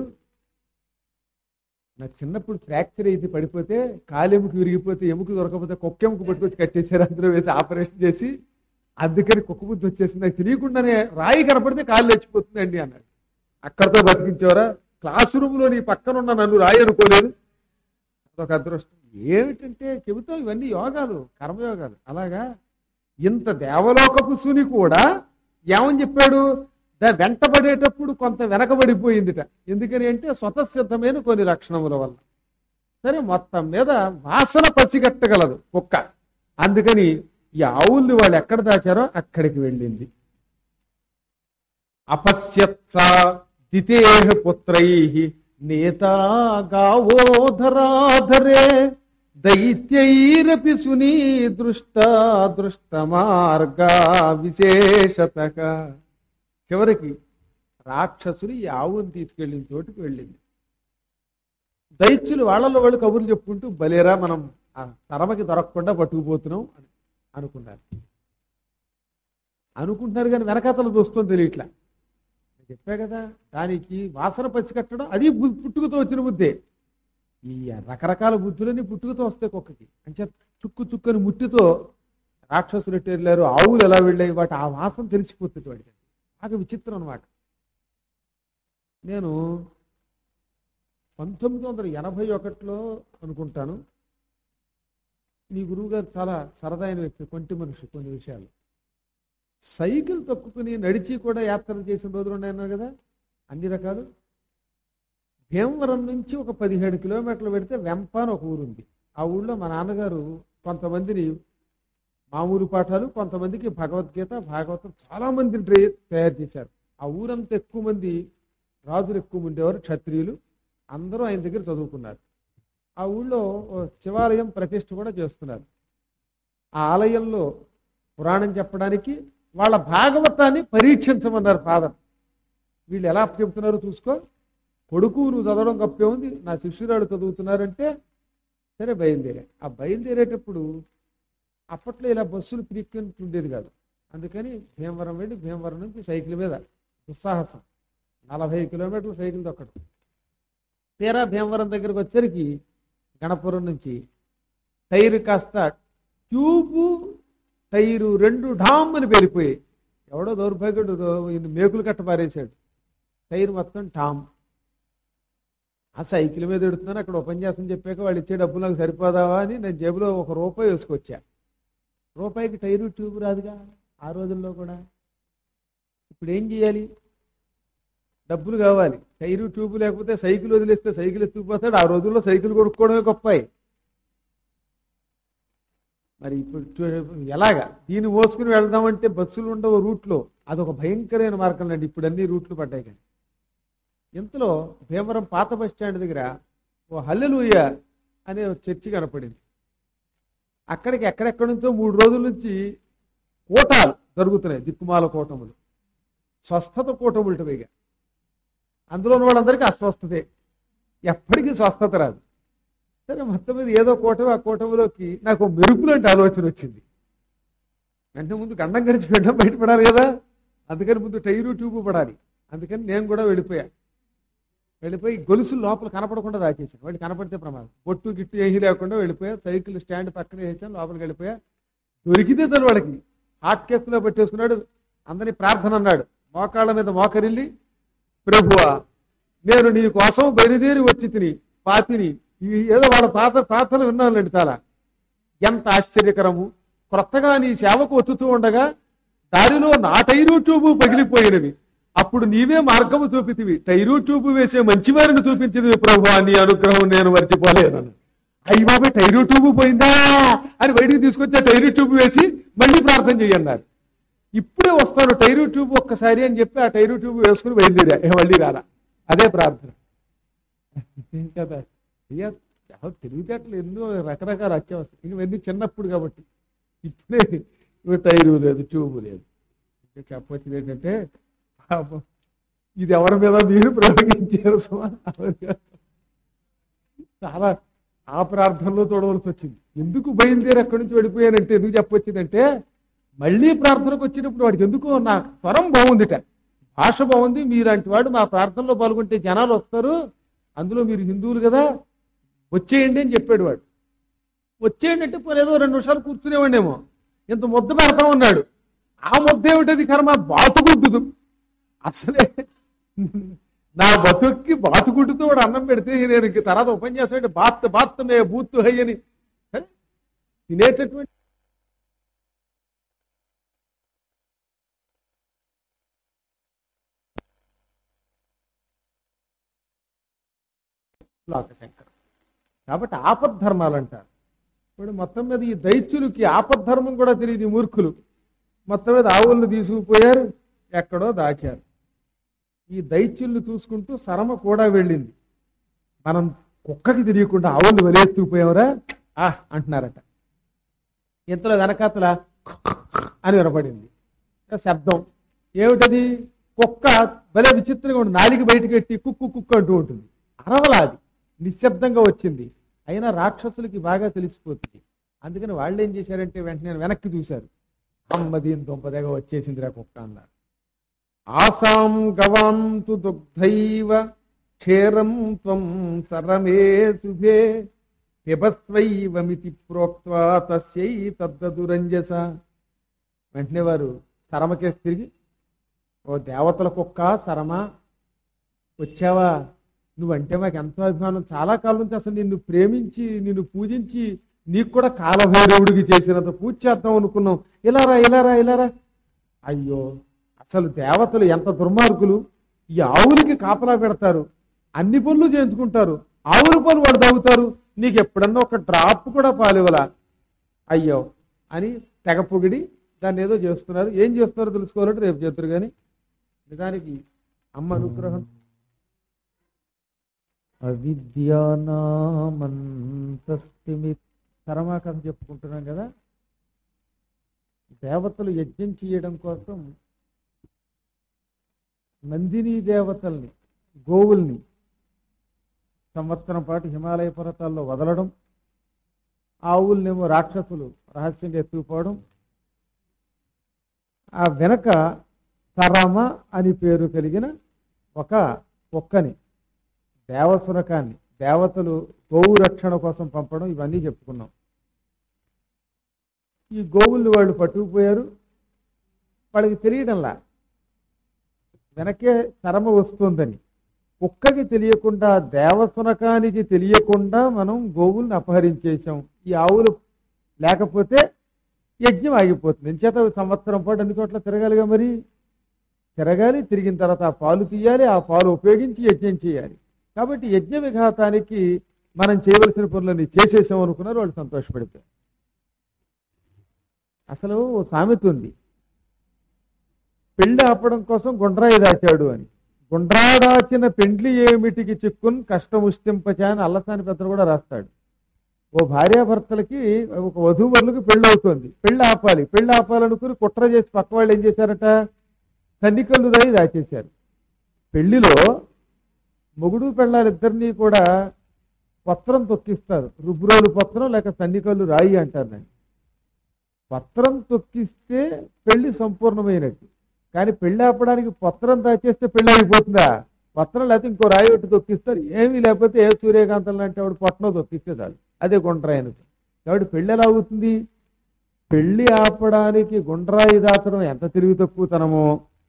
నాకు చిన్నప్పుడు ఫ్రాక్చర్ అయితే పడిపోతే కాలెముకు విరిగిపోతే ఎముక దొరకకపోతే కుక్క ఎముక పట్టుకొచ్చి కట్టేశారు అందులో వేసి ఆపరేషన్ చేసి అందుకని కుక్క బుద్ధి వచ్చేసింది నాకు తెలియకుండానే రాయి కనపడితే కాళ్ళు లేచిపోతుంది అండి అన్నాడు అక్కడితో బతికించేవరా క్లాస్ రూమ్లో నీ పక్కన ఉన్న నన్ను రాయి అనుకోలేదు అదొక అదృష్టం ఏమిటంటే చెబుతావు ఇవన్నీ యోగాలు కర్మయోగాలు అలాగా ఇంత దేవలోకపు సుని కూడా ఏమని చెప్పాడు దా వెంటబడేటప్పుడు కొంత వెనకబడిపోయిందిట ఎందుకని అంటే స్వతసిద్ధమైన కొన్ని లక్షణముల వల్ల సరే మొత్తం మీద వాసన పసిగట్టగలదు కుక్క అందుకని ఈ ఆవుల్ని వాళ్ళు ఎక్కడ దాచారో అక్కడికి వెళ్ళింది అపశ్యత్స దితేహ పుత్రై నేతా గావోధరాధరే దైత్యైరపి సునీ దృష్ట దృష్ట మార్గా విశేషత చివరికి రాక్షసులు ఈ ఆవుని తీసుకెళ్ళిన చోటుకి వెళ్ళింది దైత్యులు వాళ్ళలో వాళ్ళు కబుర్లు చెప్పుకుంటూ బలేరా మనం ఆ తరమకి దొరకకుండా పట్టుకుపోతున్నాం అని అనుకున్నారు అనుకుంటున్నారు కానీ వెనకాతలు చూస్తుంది తెలియట్లా నేను చెప్పా కదా దానికి వాసన పచ్చికట్టడం అది బు- పుట్టుకతో వచ్చిన బుద్ధే ఈ రకరకాల బుద్ధులన్నీ పుట్టుకతో వస్తాయి కుక్కకి అంటే చుక్కు చుక్కని ముట్టితో రాక్షసులు ఎట్టు వెళ్ళారు ఆవులు ఎలా వెళ్ళాయి వాటి ఆ వాసన తెలిసిపోతుంది వాడికి బాగా విచిత్రం అనమాట నేను పంతొమ్మిది వందల ఎనభై ఒకటిలో అనుకుంటాను మీ గురువు గారు చాలా సరదైన వ్యక్తి కొంటి మనిషి కొన్ని విషయాలు సైకిల్ తొక్కుకుని నడిచి కూడా యాత్రలు చేసిన రోజులు ఉన్నాయన్నారు కదా అన్ని రకాలు భీమవరం నుంచి ఒక పదిహేడు కిలోమీటర్లు పెడితే వెంప అని ఒక ఊరుంది ఆ ఊళ్ళో మా నాన్నగారు కొంతమందిని మామూలు పాఠాలు కొంతమందికి భగవద్గీత భాగవతం చాలా మందిని ట్రై- తయారు చేశారు ఆ ఊరంతా ఎక్కువ మంది రాజులు ఎక్కువ ఉండేవారు క్షత్రియులు అందరూ ఆయన దగ్గర చదువుకున్నారు ఆ ఊళ్ళో ఓ శివాలయం ప్రతిష్ఠ కూడా చేస్తున్నారు ఆ ఆలయంలో పురాణం చెప్పడానికి వాళ్ళ భాగవతాన్ని పరీక్షించమన్నారు ఫాదర్ వీళ్ళు ఎలా చెబుతున్నారో చూసుకో కొడుకు నువ్వు చదవడం గొప్పే ఉంది నా శిష్యురాడు చదువుతున్నారంటే సరే బయలుదేరా ఆ బయలుదేరేటప్పుడు అప్పట్లో ఇలా బస్సులు ఫ్రీక్వెంట్ ఉండేది కాదు అందుకని భీమవరం వెళ్ళి భీమవరం నుంచి సైకిల్ మీద దుస్సాహసం నలభై కిలోమీటర్లు సైకిల్ తొక్కడం తీరా భీమవరం దగ్గరకు వచ్చేసరికి గణపురం నుంచి టైర్ కాస్త ట్యూబు టైరు రెండు ఢామ్ అని పేలిపోయాయి ఎవడో దౌర్భాగ్యుడు దో- ఈయన మేకులు కట్ట పారేశాడు టైర్ మొత్తం ఠామ్ ఆ సైకిల్ మీద ఎడుతున్నాను అక్కడ ఉపన్యాసం చెప్పాక వాళ్ళు ఇచ్చే డబ్బులు నాకు సరిపోదావా అని నేను జేబులో ఒక రూపాయి వేసుకొచ్చా రూపాయికి టైరు ట్యూబ్ రాదుగా ఆ రోజుల్లో కూడా ఇప్పుడు ఏం చేయాలి డబ్బులు కావాలి టైరు ట్యూబ్ లేకపోతే సైకిల్ వదిలేస్తే సైకిల్ ఎత్తుకుపోతాడు ఆ రోజుల్లో సైకిల్ కొనుక్కోవడమే గొప్పాయి మరి ఇప్పుడు చూ- ఎలాగా దీన్ని మోసుకుని వెళ్దామంటే బస్సులు ఉండవు రూట్లో అదొక భయంకరమైన మార్గం అండి ఇప్పుడు అన్ని రూట్లు పడ్డాయి కానీ ఇంతలో భీమవరం పాత బస్ స్టాండ్ దగ్గర ఓ హల్లెలూయ అనే ఒక చర్చి కనపడింది అక్కడికి ఎక్కడెక్కడి నుంచో మూడు రోజుల నుంచి కూటాలు జరుగుతున్నాయి దిక్కుమాల కూటములు స్వస్థత కూటములు పైగా అందులో ఉన్న వాళ్ళందరికీ అస్వస్థతే ఎప్పటికీ స్వస్థత రాదు సరే మొత్తం మీద ఏదో కూటమి ఆ కూటమిలోకి నాకు ఓ మెరుపు లాంటి ఆలోచన వచ్చింది వెంటనే ముందు గండం గడిచి వెళ్ళడం బయటపడాలి కదా అందుకని ముందు టైరు ట్యూబ్ పడాలి అందుకని నేను కూడా వెళ్ళిపోయా వెళ్ళిపోయి గొలుసులు లోపల కనపడకుండా దాచేసాను వాళ్ళు కనపడితే ప్రమాదం బొట్టు గిట్టు ఏమీ లేకుండా వెళ్ళిపోయా సైకిల్ స్టాండ్ పక్కన వేసాను లోపలికి వెళ్ళిపోయా దొరికితే తను వాళ్ళకి హాట్ కేసులో పెట్టేసుకున్నాడు అందరి ప్రార్థన అన్నాడు మోకాళ్ళ మీద మోకరిల్లి ప్రభువా నేను నీ కోసం బయలుదేరి వచ్చి తిని పాతిని ఇవి ఏదో వాళ్ళ తాత తాతలు విన్నానులేండి చాలా ఎంత ఆశ్చర్యకరము క్రొత్తగా నీ సేవకు వచ్చుతూ ఉండగా దారిలో నా టైరు ట్యూబు పగిలిపోయినవి అప్పుడు నీవే మార్గము చూపితివి టైరు ట్యూబు వేసే మంచివారిని చూపించింది ప్రభు నీ అనుగ్రహం నేను మర్చిపోలేను అయ్యి బాబాయ్ టైరు ట్యూబు పోయిందా అని బయటికి తీసుకొచ్చి ఆ టైరు ట్యూబ్ వేసి మళ్ళీ ప్రార్థన చెయ్యన్నారు ఇప్పుడే వస్తాను టైరు ట్యూబ్ ఒక్కసారి అని చెప్పి ఆ టైరు ట్యూబ్ వేసుకుని బయలుదేరా ఏ మళ్ళీ రాలా అదే ప్రార్థన ఏం కదా అయ్యా చాలా తెలివితేటలు ఎన్నో రకరకాల అత్యవసరం ఇవన్నీ చిన్నప్పుడు కాబట్టి ఇప్పుడే ఇవి టైరు లేదు ట్యూబ్ లేదు ఇంకా చెప్పొచ్చింది ఏంటంటే పాపం ఇది ఎవరి మీద మీరు ప్రయోగించారు సుమా చాలా ఆ ప్రార్థనలో చూడవలసి వచ్చింది ఎందుకు బయలుదేరి అక్కడి నుంచి వెళ్ళిపోయానంటే ఎందుకు చెప్పొచ్చిందంటే మళ్ళీ ప్రార్థనకు వచ్చినప్పుడు వాడికి ఎందుకు నా స్వరం బాగుందిట భాష బాగుంది మీలాంటి వాడు మా ప్రార్థనలో పాల్గొంటే జనాలు వస్తారు అందులో మీరు హిందువులు కదా వచ్చేయండి అని చెప్పాడు వాడు వచ్చేయండి అంటే పోనీ ఏదో రెండు నిమిషాలు కూర్చునేవాడేమో ఇంత ముద్ద పెడతా ఉన్నాడు ఆ ముద్ద ఏమిటది కర్మ బాతుగుడ్డుదు అసలే నా బతుక్కి బాతుగుడ్డుతో వాడు అన్నం పెడితే నేను ఇంక తర్వాత ఉపన్యాసం బాత్ బాత్ మే బూత్ హై అని సరే, తినేటటువంటి లోకశంకరం కాబట్టి ఆపద్ధర్మాలు అంటారు ఇప్పుడు మొత్తం మీద ఈ దైత్యులకి ఆపద్ధర్మం కూడా తెలియదు ఈ మూర్ఖులు మొత్తం మీద ఆవులను తీసుకుపోయారు ఎక్కడో దాచారు ఈ దైత్యుల్ని చూసుకుంటూ సరమ కూడా వెళ్ళింది మనం కుక్కకి తెలియకుండా ఆవుల్ని వెలేస్తుకుపోయావరా ఆ అంటున్నారట ఇంతలో వెనకాతల అని వినపడింది ఇంకా శబ్దం ఏమిటది కుక్క భలే విచిత్రంగా ఉంటుంది నాలికి బయటకు పెట్టి కుక్కు కుక్కు అంటూ ఉంటుంది అరవలాది నిశ్శబ్దంగా వచ్చింది అయినా రాక్షసులకి బాగా తెలిసిపోతుంది అందుకని వాళ్ళు ఏం చేశారంటే వెంటనే వెనక్కి చూశారు అమ్మ దీని దుంపదగా వచ్చేసిందిరా కుక్క అన్నారు ఆసాం గవాంతు దుగ్ధైవ క్షేరం త్వం సరమే శుభే పిబస్వైవమితి ప్రోక్త్వా తస్యై తద్దదురంజస వెంటనే వారు సరమకేసి తిరిగి ఓ దేవతల కుక్క సరమ వచ్చావా నువ్వంటే మాకు ఎంతో అభిమానం చాలా కాలం నుంచి అసలు నిన్ను ప్రేమించి నిన్ను పూజించి నీకు కూడా కాలభైరవుడికి చేసినంత పూజ చేద్దాం అనుకున్నాం ఇలారా ఇలారా ఇలారా అయ్యో అసలు దేవతలు ఎంత దుర్మార్గులు ఈ ఆవులకి కాపలా పెడతారు అన్ని పనులు చేయించుకుంటారు ఆవుల పనులు వాడు తాగుతారు నీకు ఎప్పుడన్నా ఒక డ్రాప్ కూడా పాలివలా అయ్యో అని తెగ పొగిడి దాన్ని ఏదో చేస్తున్నారు ఏం చేస్తున్నారో తెలుసుకోవాలంటే రేపు చేస్తారు కానీ నిజానికి అమ్మ అనుగ్రహం అవిద్యానామంతస్తిమి సరమా కథ చెప్పుకుంటున్నాం కదా దేవతలు యజ్ఞం చేయడం కోసం నందిని దేవతల్ని గోవుల్ని సంవత్సరం పాటు హిమాలయ పర్వతాల్లో వదలడం ఆవుల్నేమో రాక్షసులు రహస్యంగా ఎత్తుకుపోవడం ఆ వెనక సరమ అని పేరు కలిగిన ఒక కుక్కని దేవసురకాన్ని దేవతలు గోవు రక్షణ కోసం పంపడం ఇవన్నీ చెప్పుకున్నాం ఈ గోవుల్ని వాళ్ళు పట్టుకుపోయారు వాళ్ళకి తెలియడంలా వెనకే సరమ వస్తుందని కుక్కకి తెలియకుండా దేవసునకానికి తెలియకుండా మనం గోవుల్ని అపహరించేసాం ఈ ఆవులు లేకపోతే యజ్ఞం ఆగిపోతుంది ఎంచేత సంవత్సరం పాటు అన్ని చోట్ల తిరగాలిగా మరి తిరగాలి తిరిగిన తర్వాత ఆ పాలు తీయాలి ఆ పాలు ఉపయోగించి యజ్ఞం చేయాలి కాబట్టి యజ్ఞ విఘాతానికి మనం చేయవలసిన పనులన్నీ చేసేసాం అనుకున్నారు వాళ్ళు సంతోషపడిపోయారు అసలు ఓ సామెత ఉంది పెళ్లి ఆపడం కోసం గుండ్రాయి దాచాడు అని గుండ్రాడాచిన పెండ్లి ఏమిటికి చిక్కున్ కష్టముష్టింపచా అని అల్లసాని పెద్దలు కూడా రాస్తాడు ఓ భార్యాభర్తలకి ఒక వధూవరులకు పెళ్లి అవుతుంది పెళ్లి ఆపాలి పెళ్లి ఆపాలనుకుని కుట్ర చేసి పక్క వాళ్ళు ఏం చేశారట కన్నికల్లు దాయి దాచేశారు పెళ్లిలో మొగుడు పెళ్ళాలిద్దరినీ కూడా పత్రం తొక్కిస్తారు రుబ్రోలు పత్రం లేక సన్నికల్లు రాయి అంటారు దాన్ని పత్రం తొక్కిస్తే పెళ్లి సంపూర్ణమైనట్టు కానీ పెళ్లి ఆపడానికి పత్రం దాచేస్తే పెళ్లి అయిపోతుందా పత్రం లేకపోతే ఇంకో రాయి పెట్టి తొక్కిస్తారు ఏమీ లేకపోతే ఏ సూర్యకాంతం లాంటి వాడు పట్నం తొక్కిస్తే చాలు అదే గుండ్రాయనది కాబట్టి పెళ్లి ఎలా అవుతుంది పెళ్లి ఆపడానికి గుండ్రాయి దాచడం ఎంత తెలివి తక్కువతనమో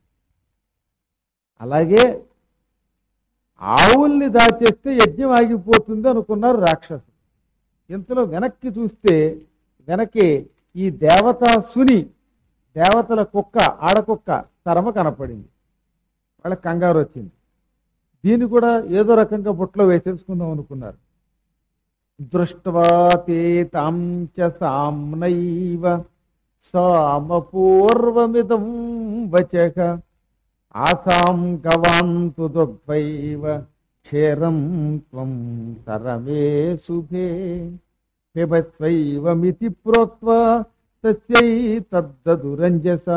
అలాగే ఆవుల్ని దాచేస్తే యజ్ఞం ఆగిపోతుంది అనుకున్నారు రాక్షసులు ఇంతలో వెనక్కి చూస్తే వెనకే ఈ దేవతా సుని దేవతల కుక్క ఆడకుక్క తరమ కనపడింది వాళ్ళకి కంగారు వచ్చింది దీన్ని కూడా ఏదో రకంగా బుట్టలో వేసేసుకుందాం అనుకున్నారు దృష్ట్వా తే తాం చ సామ్నైవ సామపూర్వమిదం వచక ఆసాం గవాంతు దుగ్ధైవ క్షేరం త్వం సరమే శుభే పిబస్వైవమితి ప్రోక్త్వా తస్యై తద్దదురంజస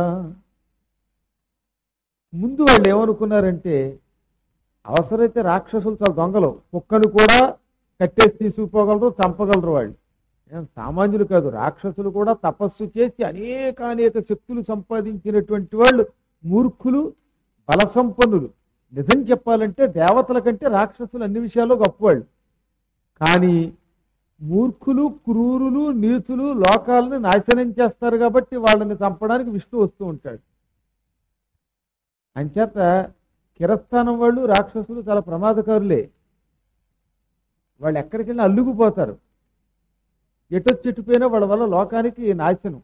ముందు వాళ్ళు ఏమనుకున్నారంటే అవసరమైతే రాక్షసులు చాలా దొంగలు కుక్కను కూడా కట్టేసి తీసుకుపోగలరు చంపగలరు వాళ్ళు ఏం సామాన్యులు కాదు రాక్షసులు కూడా తపస్సు చేసి అనేక అనేక శక్తులు సంపాదించినటువంటి వాళ్ళు మూర్ఖులు బలసంపన్నులు నిజం చెప్పాలంటే దేవతల కంటే రాక్షసులు అన్ని విషయాల్లో గొప్పవాళ్ళు కానీ మూర్ఖులు క్రూరులు నీచులు లోకాలను నాశనం చేస్తారు కాబట్టి వాళ్ళని చంపడానికి విష్ణు వస్తూ ఉంటాడు అంచేత కిరస్థానం వాళ్ళు రాక్షసులు చాలా ప్రమాదకారులే వాళ్ళు ఎక్కడికి వెళ్ళినా అల్లుకుపోతారు ఎటొచ్చెట్టుపోయినా వాళ్ళ వల్ల లోకానికి నాశనం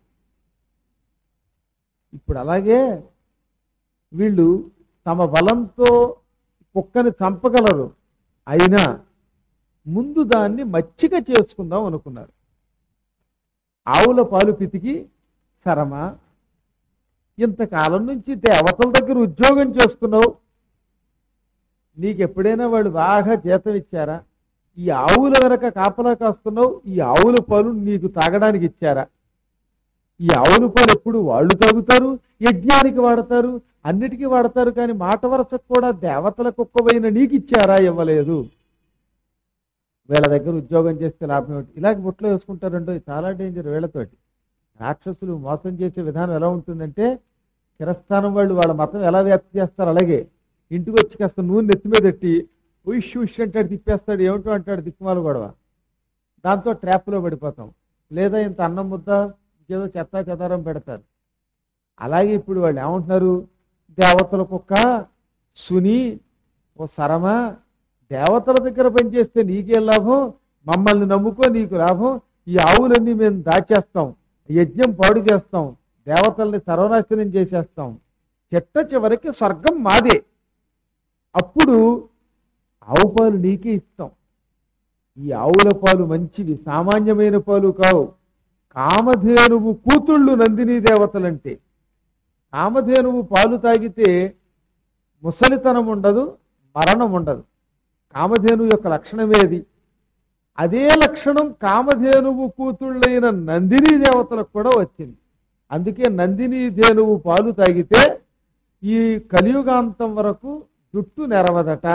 ఇప్పుడు అలాగే వీళ్ళు తమ బలంతో కుక్కని చంపగలరు అయినా ముందు దాన్ని మచ్చిక చేసుకుందాం అనుకున్నారు ఆవుల పాలు పితికి సరమ ఇంతకాలం నుంచి దేవతల దగ్గర ఉద్యోగం చేస్తున్నావు నీకు ఎప్పుడైనా వాళ్ళు బాగా జీతం ఇచ్చారా ఈ ఆవుల వెనక కాపలా కాస్తున్నావు ఈ ఆవుల పాలు నీకు తాగడానికి ఇచ్చారా ఈ ఆవుల పాలు ఎప్పుడు వాళ్ళు తాగుతారు యజ్ఞానికి వాడతారు అన్నిటికీ వాడతారు కానీ మాట వరసకు కూడా దేవతల కుక్కవైన నీకు ఇచ్చారా ఇవ్వలేదు వీళ్ళ దగ్గర ఉద్యోగం చేస్తే లాభం ఏమిటి ఇలాగ బుట్టలో వేసుకుంటారంటో చాలా డేంజర్ వీళ్ళతోటి రాక్షసులు మోసం చేసే విధానం ఎలా ఉంటుందంటే కిరస్థానం వాళ్ళు వాళ్ళ మతం ఎలా వ్యాప్తి చేస్తారు అలాగే ఇంటికి వచ్చి కాస్త నూనె నెత్తి మీద పెట్టి ఉష్ ఉష్ అంటాడు తిప్పేస్తాడు ఏమిటో అంటాడు దిక్కుమాల గొడవ దాంతో ట్రాప్లో పడిపోతాం లేదా ఇంత అన్నం ముద్ద ఏదో చెత్త చెదారం పెడతారు అలాగే ఇప్పుడు వాళ్ళు ఏమంటున్నారు దేవతల కుక్క సుని ఓ సరమ దేవతల దగ్గర పనిచేస్తే నీకే లాభం మమ్మల్ని నమ్ముకో నీకు లాభం ఈ ఆవులన్నీ మేము దాచేస్తాం యజ్ఞం పాడు చేస్తాం దేవతల్ని సర్వనాశనం చేసేస్తాం చెట్ట చివరికి స్వర్గం మాదే అప్పుడు ఆవు పాలు నీకే ఇస్తాం ఈ ఆవుల పాలు మంచివి సామాన్యమైన పాలు కావు కామధేనువు కూతుళ్ళు నందిని దేవతలంటే కామధేనువు పాలు తాగితే ముసలితనం ఉండదు మరణం ఉండదు కామధేనువు యొక్క లక్షణమేది అదే లక్షణం కామధేనువు కూతుళ్ళైన నందిని దేవతలకు కూడా వచ్చింది అందుకే నందిని ధేనువు పాలు తాగితే ఈ కలియుగాంతం వరకు జుట్టు నెరవదట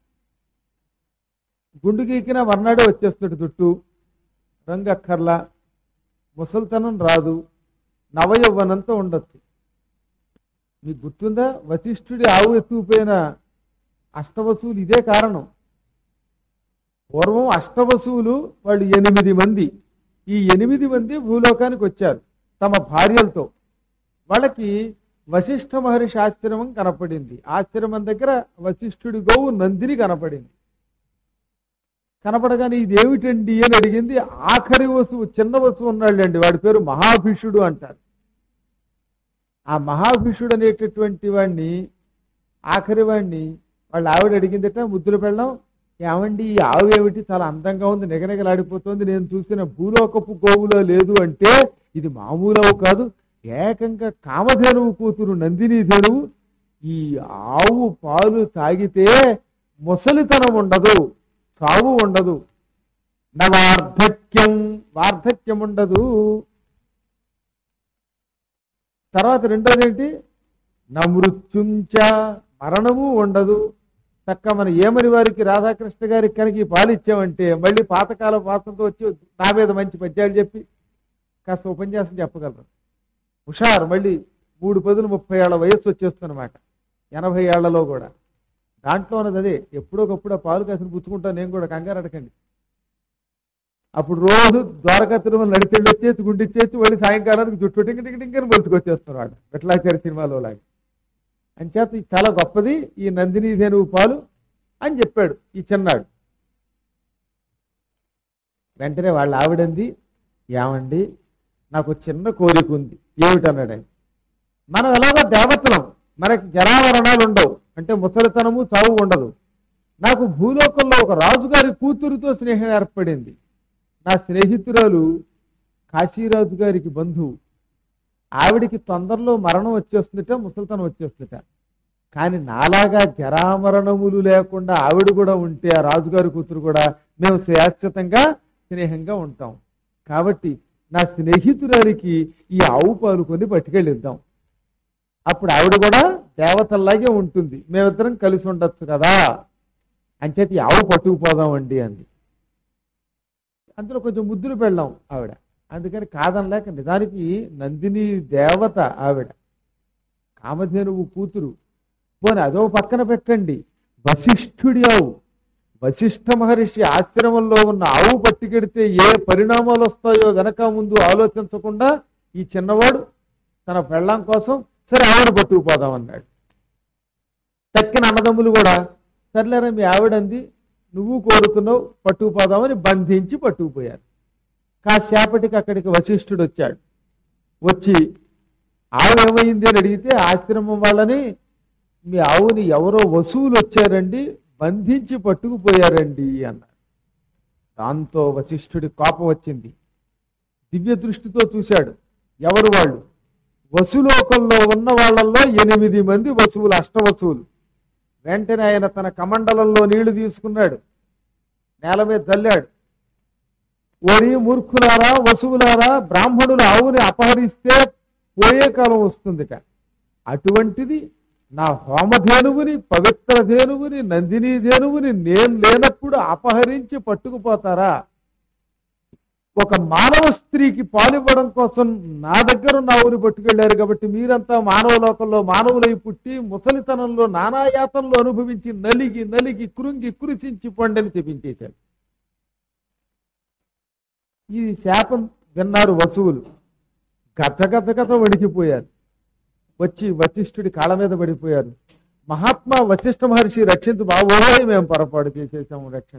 గుండు గీకిన మర్నాడే వచ్చేస్తుంది జుట్టు రంగు అక్కర్లా ముసలితనం రాదు నవయవ్వనంతో ఉండొచ్చు మీకు గుర్తుందా వశిష్ఠుడి ఆవు ఎత్తుకుపోయిన అష్టవసువులు ఇదే కారణం పూర్వం అష్టవసువులు వాళ్ళు ఎనిమిది మంది ఈ ఎనిమిది మంది భూలోకానికి వచ్చారు తమ భార్యలతో వాళ్ళకి వశిష్ఠ మహర్షి ఆశ్రమం కనపడింది ఆశ్రమం దగ్గర వశిష్ఠుడి గోవు నందిని కనపడింది కనపడగానే ఇది ఏమిటండి అని అడిగింది ఆఖరి వసువు చిన్న వసువు ఉన్నాళ్ళండి వాడి పేరు మహాభిషుడు అంటారు ఆ మహాభిషుడు అనేటటువంటి వాడిని ఆఖరి వాడిని వాళ్ళ ఆవిడ అడిగిందట ముద్దులు పెళ్ళం ఏమండి ఈ ఆవు ఏమిటి చాలా అందంగా ఉంది నిగనిగలాడిపోతుంది నేను చూసిన భూలోకపు గోవులో లేదు అంటే ఇది మామూలు ఆవు కాదు ఏకంగా కామధేనువు కూతురు నందిని ధేనువు ఈ ఆవు పాలు తాగితే ముసలితనం ఉండదు సావు ఉండదు నా వార్ధక్యం వార్ధక్యం ఉండదు తర్వాత రెండోది ఏంటి నా మృత్యుంచ మరణము ఉండదు చక్క మన ఏమని వారికి రాధాకృష్ణ గారికి కనుక ఈ పాలు ఇచ్చామంటే మళ్ళీ పాతకాల వాసనతో వచ్చి నా మీద మంచి పద్యాలు చెప్పి కాస్త ఉపన్యాసం చెప్పగలరు హుషారు మళ్ళీ మూడు పదులు ముప్పై ఏళ్ళ వయస్సు వచ్చేస్తుందన్నమాట ఎనభై ఏళ్లలో కూడా దాంట్లో ఉన్నది అదే ఎప్పుడోకప్పుడు ఆ పాలు కాసిన పుచ్చుకుంటాను నేను కూడా కంగారు అడకండి అప్పుడు రోజు ద్వారకా తిరుమల నడిచెళ్ళు వచ్చేసి గుండిచ్చేసి మళ్ళీ సాయంకాలానికి జుట్టు టింక టింక టింకని బొలుచుకొచ్చేస్తున్నారు వాడు విఠలాచారి సినిమాలో లాగా అంచేత ఇది చాలా గొప్పది ఈ నందిని ధేనువు పాలు అని చెప్పాడు ఈ చిన్నాడు వెంటనే వాళ్ళ ఆవిడంది ఏమండి నాకు చిన్న కోరిక ఉంది ఏమిటన్నాడు ఆయన మనం ఎలాగో దేవతలం మనకి జరావరణాలు ఉండవు అంటే ముసలితనము చావు ఉండదు నాకు భూలోకంలో ఒక రాజుగారి కూతురుతో స్నేహం ఏర్పడింది నా స్నేహితురాలు కాశీరాజు గారికి బంధువు ఆవిడికి తొందరలో మరణం వచ్చేస్తుందట ముసలితనం వచ్చేస్తుందట కానీ నాలాగా జరామరణములు లేకుండా ఆవిడ కూడా ఉంటే ఆ రాజుగారి కూతురు కూడా మేము శాశ్వతంగా స్నేహంగా ఉంటాం కాబట్టి నా స్నేహితురాలికి ఈ ఆవు పాలు కొని పట్టుకెళ్ళిద్దాం అప్పుడు ఆవిడ కూడా దేవతల్లాగే ఉంటుంది మేమిద్దరం కలిసి ఉండొచ్చు కదా అంచేత ఈ ఆవు పట్టుకుపోదామండి అంది అందులో కొంచెం ముద్దులు పెళ్ళాం ఆవిడ అందుకని కాదనలేక నిజానికి నందిని దేవత ఆవిడ కామధేనువు కూతురు పోనీ అదో పక్కన పెట్టండి వశిష్ఠుడి ఆవు వశిష్ఠ మహర్షి ఆశ్రమంలో ఉన్న ఆవు పట్టుకెడితే ఏ పరిణామాలు వస్తాయో వెనక ముందు ఆలోచించకుండా ఈ చిన్నవాడు తన పెళ్ళాం కోసం సరే ఆవిడ పట్టుకుపోదాం అన్నాడు తక్కిన అన్నదమ్ములు కూడా సర్లేరా మీ ఆవిడంది నువ్వు కోరుతున్నావు పట్టుకుపోదామని బంధించి పట్టుకుపోయారు కాసేపటికి అక్కడికి వశిష్ఠుడు వచ్చాడు వచ్చి ఆవు ఏమైంది అని అడిగితే ఆశ్రమం వాళ్ళని మీ ఆవుని ఎవరో వసువులు వచ్చారండి బంధించి పట్టుకుపోయారండి అన్నారు దాంతో వశిష్ఠుడి కోపం వచ్చింది దివ్య దృష్టితో చూశాడు ఎవరు వాళ్ళు వసులోకంలో ఉన్న వాళ్ళల్లో ఎనిమిది మంది వసువులు అష్టవసువులు వెంటనే ఆయన తన కమండలంలో నీళ్లు తీసుకున్నాడు నేల మీద చల్లాడు ఓరి మూర్ఖులారా వసువులారా బ్రాహ్మణులు ఆవుని అపహరిస్తే పోయే కాలం వస్తుందిట అటువంటిది నా హోమధేనువుని పవిత్ర ధేనువుని నందిని ధేనువుని నేను లేనప్పుడు అపహరించి పట్టుకుపోతారా ఒక మానవ స్త్రీకి పాలివ్వడం కోసం నా దగ్గర ఉన్న ఆవుని పట్టుకెళ్లారు కాబట్టి మీరంతా మానవ లోకంలో మానవులై పుట్టి ముసలితనంలో నానాయాతంలో అనుభవించి నలిగి నలిగి కృంగి కురిసించి పండని చెప్పించేశాడు ఈ శాపం విన్నారు వసువులు గత గత గత వణికిపోయారు వచ్చి వశిష్ఠుడి కాళ్ళ మీద పడిపోయారు మహాత్మా వశిష్ఠ మహర్షి రక్షించు బాబోయ్ మేము పొరపాటు చేసేసాము రక్షణ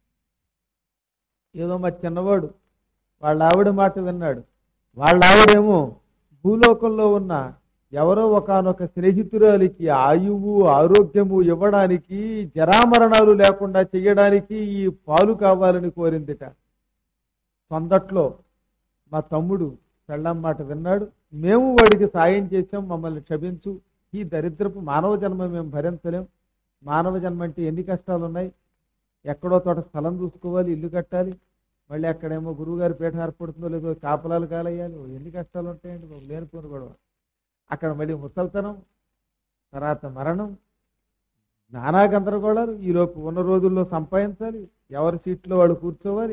ఏదో మా చిన్నవాడు వాళ్ళ ఆవిడ మాట విన్నాడు వాళ్ళ ఆవిడేమో భూలోకంలో ఉన్న ఎవరో ఒకనొక స్నేహితురాలికి ఆయువు ఆరోగ్యము ఇవ్వడానికి జరామరణాలు లేకుండా చేయడానికి ఈ పాలు కావాలని కోరిందిట తొందట్లో మా తమ్ముడు పెళ్ళం మాట విన్నాడు మేము వాడికి సాయం చేశాం మమ్మల్ని క్షమించు ఈ దరిద్రపు మానవ జన్మ మేము భరించలేం మానవ జన్మ అంటే ఎన్ని కష్టాలు ఉన్నాయి ఎక్కడో తోట స్థలం చూసుకోవాలి ఇల్లు కట్టాలి మళ్ళీ అక్కడేమో గురువుగారి పీఠ ఏర్పడుతుందో లేదో కాపలాలు కాలయ్యాలి ఓ ఎన్ని కష్టాలు ఉంటాయండి బాబు లేనిపోని గొడవ అక్కడ మళ్ళీ ముసల్తనం తర్వాత మరణం నానా గందరగోళాలు ఈలోపు ఉన్న రోజుల్లో సంపాదించాలి ఎవరి సీట్లో వాడు కూర్చోవాలి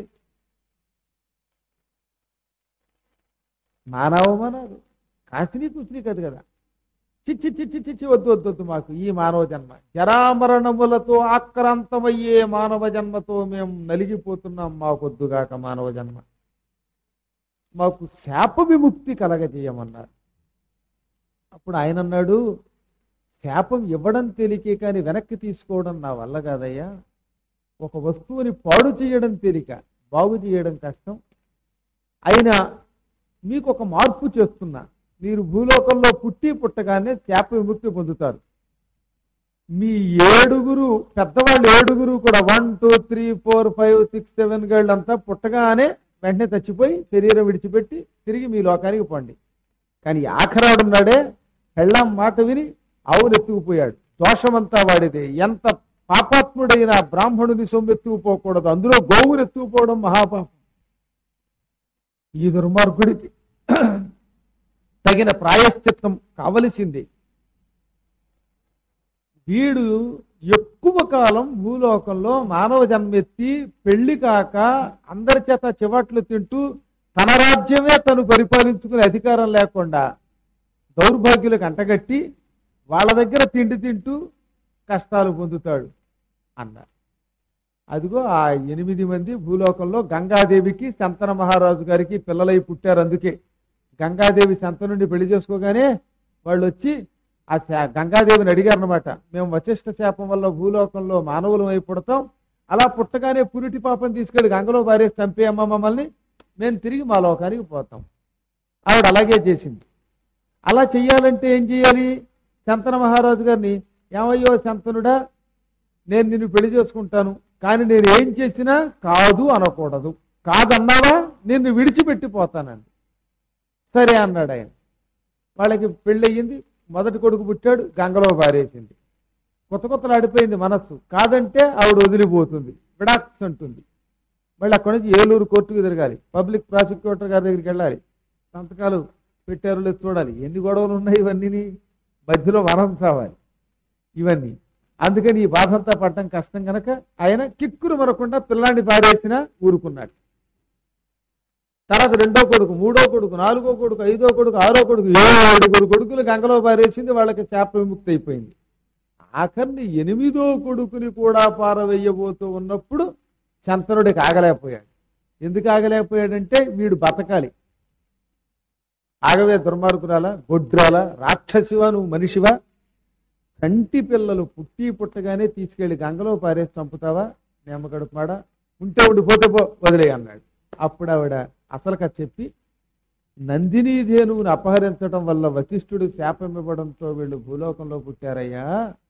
మానవమనాలు కాసిని కూసిని కాదు కదా చిచ్చి చిచ్చి చిచ్చి వద్దు వద్దు వద్దు మాకు ఈ మానవ జన్మ జరామరణములతో ఆక్రాంతమయ్యే మానవ జన్మతో మేము నలిగిపోతున్నాం మాకొద్దుగాక మానవ జన్మ మాకు శాప విముక్తి కలగజేయమన్నారు అప్పుడు ఆయన అన్నాడు శాపం ఇవ్వడం తేలికే కానీ వెనక్కి తీసుకోవడం నా వల్ల కాదయ్యా ఒక వస్తువుని పాడు చేయడం తేలిక బాగు చేయడం కష్టం అయినా మీకు ఒక మార్పు చేస్తున్నా మీరు భూలోకంలో పుట్టి పుట్టగానే శాప విముక్తి పొందుతారు మీ ఏడుగురు పెద్దవాళ్ళు ఏడుగురు కూడా one two three four five six seven గేళ్ళు అంతా పుట్టగానే వెంటనే చచ్చిపోయి శరీరం విడిచిపెట్టి తిరిగి మీ లోకానికి పండి కానీ ఆఖరాడున్నాడే పెళ్ళాం మాట విని ఆవును ఎత్తుకుపోయాడు దోషమంతా వాడిదే ఎంత పాపాత్ముడైన బ్రాహ్మణుని సొమ్ము ఎత్తుకుపోకూడదు అందులో గోవును ఎత్తుకుపోవడం మహాపాపం ఈ దుర్మార్గుడికి తగిన ప్రాయశ్చిత్తం కావలసింది వీడు ఎక్కువ కాలం భూలోకంలో మానవ జన్మెత్తి పెళ్లి కాక అందరి చేత చివట్లు తింటూ తన రాజ్యమే తను పరిపాలించుకునే అధికారం లేకుండా దౌర్భాగ్యులకు అంటగట్టి వాళ్ళ దగ్గర తిండి తింటూ కష్టాలు పొందుతాడు అన్నారు అదిగో ఆ ఎనిమిది మంది భూలోకంలో గంగాదేవికి శంతన మహారాజు గారికి పిల్లలై పుట్టారు అందుకే గంగాదేవి శంత నుండి పెళ్లి చేసుకోగానే వాళ్ళు వచ్చి ఆ శా- గంగాదేవిని అడిగారు అనమాట మేము వశిష్ఠ శాపం వల్ల భూలోకంలో మానవులం అయి పుడతాం అలా పుట్టగానే పురిటి పాపం తీసుకెళ్లి గంగలో భార్య చంపేయమ్మ మమ్మల్ని మేము తిరిగి మా లోకానికి పోతాం ఆవిడ అలాగే చేసింది అలా చెయ్యాలంటే ఏం చేయాలి శంతన మహారాజు గారిని ఏమయ్యో శంతనుడా నేను నిన్ను పెళ్లి చేసుకుంటాను కానీ నేను ఏం చేసినా కాదు అనకూడదు కాదన్నావా నిన్ను విడిచిపెట్టిపోతానండి సరే అన్నాడు ఆయన వాళ్ళకి పెళ్ళయింది మొదటి కొడుకు పుట్టాడు గంగలో పారేసింది కొత్త కొత్తలు ఆడిపోయింది మనస్సు కాదంటే ఆవిడ వదిలిపోతుంది విడాక్స్ అంటుంది మళ్ళీ అక్కడి నుంచి ఏలూరు కోర్టుకు తిరగాలి పబ్లిక్ ప్రాసిక్యూటర్ గారి దగ్గరికి వెళ్ళాలి సంతకాలు పెట్టారు లేదు చూడాలి ఎన్ని గొడవలు ఉన్నాయి ఇవన్నీ మధ్యలో వరం కావాలి ఇవన్నీ అందుకని ఈ బాధంతా పడటం కష్టం కనుక ఆయన కిక్కురు మరకుండా పిల్లాన్ని పారేసినా ఊరుకున్నాడు తర్వాత రెండో కొడుకు మూడో కొడుకు నాలుగో కొడుకు ఐదో కొడుకు ఆరో కొడుకు ఏడుగురు కొడుకులు గంగలో పారేసింది వాళ్ళకి చేప విముక్తి అయిపోయింది ఆఖరిని ఎనిమిదో కొడుకుని కూడా పారవేయబోతూ ఉన్నప్పుడు శంతనుడికి ఆగలేకపోయాడు ఎందుకు ఆగలేకపోయాడంటే వీడు బతకాలి ఆగవే దుర్మార్గురాలా గొడ్రాలా రాక్షసివా నువ్వు మనిషివా కంటి పిల్లలు పుట్టి పుట్టగానే తీసుకెళ్లి గంగలో పారేసి చంపుతావా నేమగడుపుమాడా ఉంటే ఉండిపోతే పో వదిలే అన్నాడు అప్పుడు ఆవిడ అసలు కథ చెప్పి నందినీ ధేనువుని అపహరించడం వల్ల వశిష్ఠుడు శాపం ఇవ్వడంతో వీళ్ళు భూలోకంలో పుట్టారయ్యా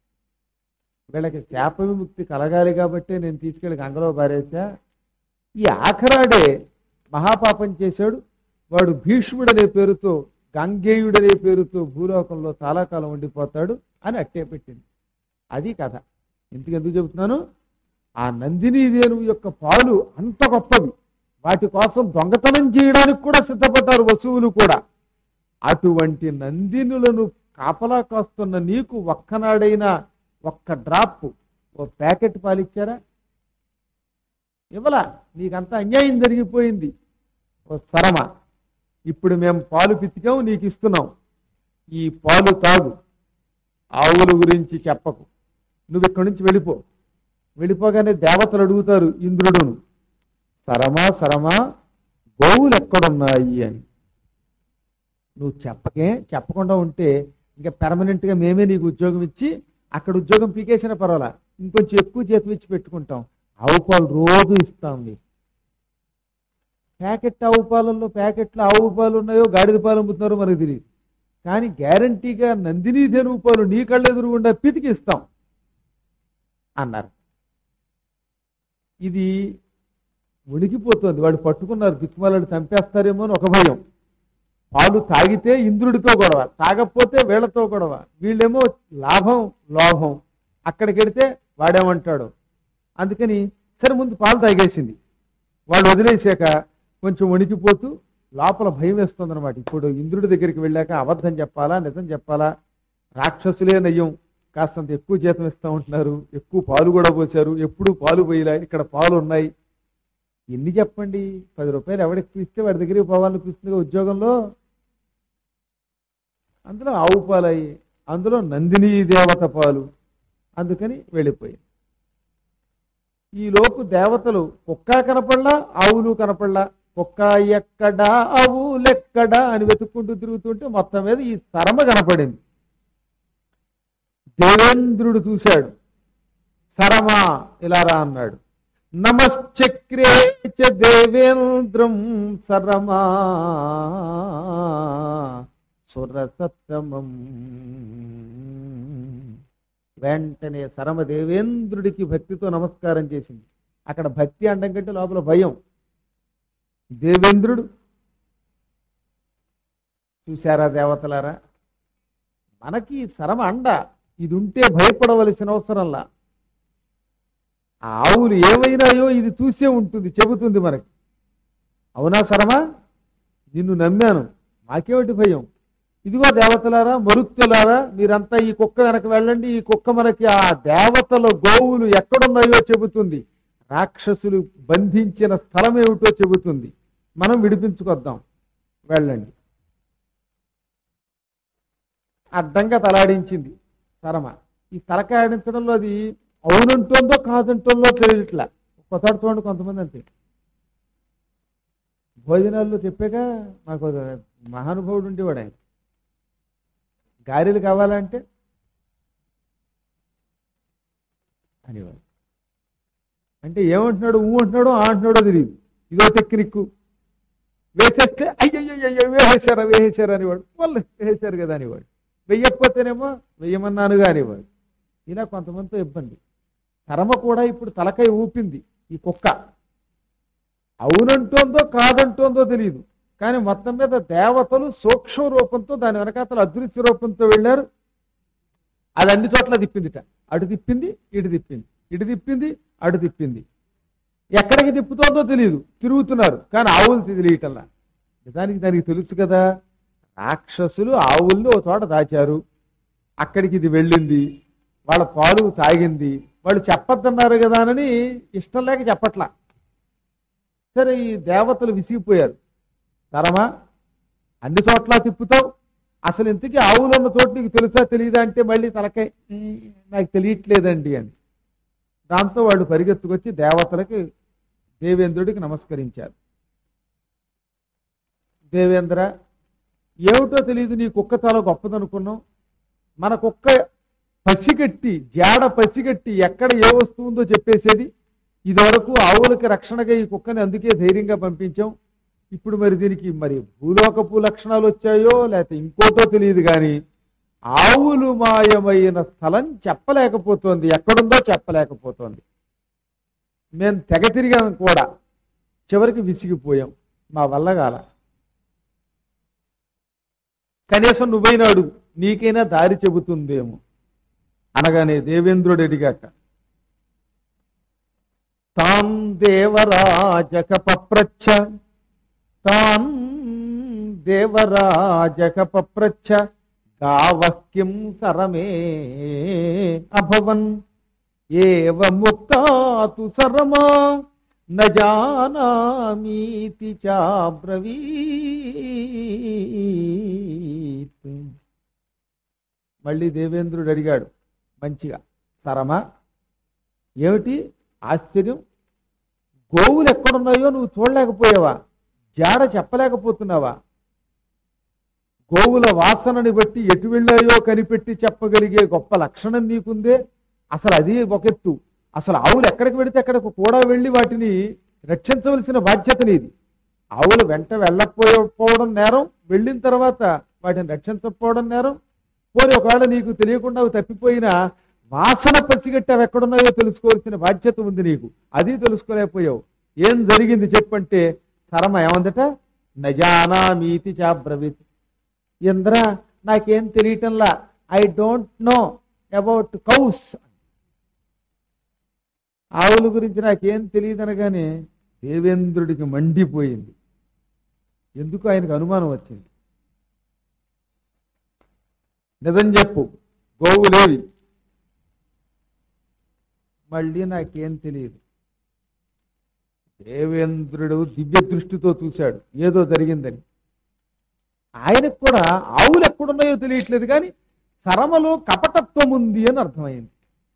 వీళ్ళకి శాప విముక్తి కలగాలి కాబట్టి నేను తీసుకెళ్లి గంగలో పారేసా ఈ ఆఖరాడే మహాపాపం చేశాడు వాడు భీష్ముడనే పేరుతో గంగేయుడనే పేరుతో భూలోకంలో చాలా కాలం ఉండిపోతాడు అని అట్టే పెట్టింది అది కథ ఇందుకు ఎందుకు చెబుతున్నాను ఆ నందినీ ధేనువు యొక్క పాలు అంత గొప్పవి వాటి కోసం దొంగతనం చేయడానికి కూడా సిద్ధపడ్డారు వసువులు కూడా అటువంటి నందినులను కాపలా కాస్తున్న నీకు ఒక్కనాడైనా ఒక్క డ్రాప్ ఓ ప్యాకెట్ పాలిచ్చారా ఇవ్వలా నీకంతా అన్యాయం జరిగిపోయింది ఓ సరమ ఇప్పుడు మేము పాలు పితికాం నీకు ఇస్తున్నాం ఈ పాలు తాగు ఆవుల గురించి చెప్పకు నువ్వు ఇక్కడి నుంచి వెళ్ళిపో వెళ్ళిపోగానే దేవతలు అడుగుతారు ఇంద్రుడును సరమా సరమా గోవులు ఎక్కడున్నాయి అని నువ్వు చెప్పకే చెప్పకుండా ఉంటే ఇంకా permanent గా మేమే నీకు ఉద్యోగం ఇచ్చి అక్కడ ఉద్యోగం పీకేసిన పర్వాలా ఇంకొంచెం ఎక్కువ జీతం ఇచ్చి పెట్టుకుంటాం ఆవు పాలు రోజు ఇస్తాం నీకు ప్యాకెట్ ఆవు పాలల్లో ప్యాకెట్లో ఆవు పాలు ఉన్నాయో గాడిద పాలు అమ్ముతున్నారో మనకు తెలియదు కానీ గ్యారంటీగా నందినీ ధనువు పాలు నీ కళ్ళెదురుగుండా పితికి ఇస్తాం అన్నారు ఇది ఉనికిపోతుంది వాడు పట్టుకున్నారు దిక్కుమాలను చంపేస్తారేమో అని ఒక భయం పాలు తాగితే ఇంద్రుడితో గొడవ తాగకపోతే వీళ్ళతో గొడవ వీళ్ళేమో లాభం లోభం అక్కడికి వెడితే వాడేమంటాడు అందుకని సరే ముందు పాలు తాగేసింది వాళ్ళు వదిలేసాక కొంచెం వణికిపోతూ లోపల భయం వేస్తుంది అనమాట ఇప్పుడు ఇంద్రుడి దగ్గరికి వెళ్ళాక అబద్ధం చెప్పాలా నిజం చెప్పాలా రాక్షసులే నయ్యం కాస్తంత ఎక్కువ జీతం ఇస్తూ ఉంటున్నారు ఎక్కువ పాలు కూడా పోసారు ఎప్పుడు పాలు పోయిలా ఇక్కడ పాలు ఉన్నాయి ఎన్ని చెప్పండి పది రూపాయలు ఎవడెక్కువ ఇస్తే వాడి దగ్గరికి పోవాలనిపిస్తుంది ఉద్యోగంలో అందులో ఆవు పాలు అయ్యి అందులో నందిని దేవత పాలు అందుకని వెళ్ళిపోయింది ఈలోపు దేవతలు కుక్క కనపడలా ఆవులు కనపడలా కుక్క ఎక్కడా ఆవులెక్కడా అని వెతుక్కుంటూ తిరుగుతుంటే మొత్తం మీద ఈ సరమ కనపడింది దేవేంద్రుడు చూశాడు సరమా ఇలా రా అన్నాడు నమశ్చక్రే చ దేవేంద్రం సరమా సురసత్తమం వెంటనే సరమ దేవేంద్రుడికి భక్తితో నమస్కారం చేసింది అక్కడ భక్తి అండం కంటే లోపల భయం దేవేంద్రుడు చూశారా దేవతలారా మనకి సరమ అండ ఇది ఉంటే భయపడవలసిన అవసరంలా ఆ ఆవులు ఏమైనాయో ఇది చూసే ఉంటుంది చెబుతుంది మనకి అవునా సరమా నిన్ను నమ్మాను మాకేమిటి భయం ఇదిగో దేవతలారా మరుత్తులారా మీరంతా ఈ కుక్క వెనక వెళ్ళండి ఈ కుక్క మనకి ఆ దేవతల గోవులు ఎక్కడున్నాయో చెబుతుంది రాక్షసులు బంధించిన స్థలం ఏమిటో చెబుతుంది మనం విడిపించుకొద్దాం వెళ్ళండి అడ్డంగా తలాడించింది సరమ ఈ తలకాడించడంలో అది అవునంటుందో కాదంటుందో తెలియట్లా కొత్త చూడండి కొంతమంది అంతే భోజనాల్లో చెప్పాక మాకు ఒక మహానుభావుడు ఉండేవాడు ఆయన గారెలు కావాలంటే అనేవాడు అంటే ఏమంటున్నాడు ఊ అంటున్నాడో ఆ అంటున్నాడో తెలియదు ఇదో టెక్నిక్ వేసేస్తే అయ్యయ్యో వేసేశారా వేసేశారా అనేవాడు వాళ్ళు వేసేశారు కదా అనేవాడు వెయ్యకపోతేనేమో వెయ్యమన్నానుగా అనేవాడు ఇలా కొంతమందితో ఇబ్బంది కర్మ కూడా ఇప్పుడు తలకాయ ఊపింది ఈ కుక్క అవునంటోందో కాదంటోందో తెలియదు కానీ మొత్తం మీద దేవతలు సూక్ష్మ రూపంతో దాని వెనకాతల అదృశ్య రూపంతో వెళ్ళారు అది అన్ని చోట్ల తిప్పిందిట అటు తిప్పింది ఇటు తిప్పింది ఇటు తిప్పింది అటు తిప్పింది ఎక్కడికి తిప్పుతోందో తెలియదు తిరుగుతున్నారు కానీ ఆవులు తెలియటల్లా నిజానికి దానికి తెలుసు కదా రాక్షసులు ఆవుల్ని ఓ చోట దాచారు అక్కడికి ఇది వెళ్ళింది వాళ్ళ పాలు తాగింది వాళ్ళు చెప్పొద్దన్నారు కదా అని ఇష్టం లేక చెప్పట్లా సరే ఈ దేవతలు విసిగిపోయారు తరమా అన్ని చోట్ల తిప్పుతావు అసలు ఇంతకీ ఆవులు ఉన్న చోటు నీకు తెలుసా తెలియదా అంటే మళ్ళీ తలకాయ "ఈ, నాకు తెలియట్లేదండి అని దాంతో వాళ్ళు పరిగెత్తుకొచ్చి దేవతలకి దేవేంద్రుడికి నమస్కరించారు దేవేంద్ర ఏమిటో తెలియదు నీ కుక్క చాలా గొప్పదనుకున్నాం మన కుక్క పసిగట్టి జాడ పసిగట్టి ఎక్కడ ఏ వస్తువు ఉందో చెప్పేసేది ఇదివరకు ఆవులకి రక్షణగా ఈ కుక్కని అందుకే ధైర్యంగా పంపించాం ఇప్పుడు మరి దీనికి మరి భూలోకపు లక్షణాలు వచ్చాయో లేకపోతే ఇంకోటో తెలియదు కానీ ఆవులు మాయమైన స్థలం చెప్పలేకపోతోంది ఎక్కడుందో చెప్పలేకపోతోంది మేము తెగ తిరిగాం కూడా చివరికి విసిగిపోయాం మా వల్ల కాల కనీసం నువ్వైనా అడుగు నీకైనా దారి చెబుతుందేమో అనగానే దేవేంద్రుడు అడిగాక తాం దేవరాజక పప్రచ్ఛ తాం దేవరాజక పప్రచ్ఛ గావహ్యం సరమే అభవన్ ఏవ ముక్తాతు సరమా న జానామీతి చాబ్రవీత్ మళ్ళీ దేవేంద్రుడు అడిగాడు మంచిగా సరమా ఏమిటి ఆశ్చర్యం గోవులు ఎక్కడున్నాయో నువ్వు చూడలేకపోయావా జాడ చెప్పలేకపోతున్నావా గోవుల వాసనని బట్టి ఎటు వెళ్ళాయో కనిపెట్టి చెప్పగలిగే గొప్ప లక్షణం నీకుందే అసలు అది ఒక ఎత్తు అసలు ఆవులు ఎక్కడికి వెళితే అక్కడికి కూడా వెళ్ళి వాటిని రక్షించవలసిన బాధ్యత నీది ఆవులు వెంట వెళ్ళకపోవడం నేరం వెళ్ళిన తర్వాత వాటిని రక్షించకపోవడం నేరం పోనీ ఒకవేళ నీకు తెలియకుండా అవి తప్పిపోయినా వాసన పసిగట్టి అవి ఎక్కడున్నాయో తెలుసుకోవాల్సిన బాధ్యత ఉంది నీకు అది తెలుసుకోలేకపోయావు ఏం జరిగింది చెప్పంటే సరమ ఏమందట నజానా మీతి చాబ్రవిత్ ఇంద్ర నాకేం తెలియటంలా I don't know about cows ఆవుల గురించి నాకేం తెలియదు అనగానే దేవేంద్రుడికి మండిపోయింది ఎందుకు ఆయనకు అనుమానం వచ్చింది నిజం చెప్పు గోవులేవి మళ్ళీ నాకేం తెలియదు దేవేంద్రుడు దివ్య దృష్టితో చూశాడు ఏదో జరిగిందని ఆయనకు కూడా ఆవులు ఎక్కడున్నాయో తెలియట్లేదు కానీ సరమలో కపటత్వం ఉంది అని అర్థమైంది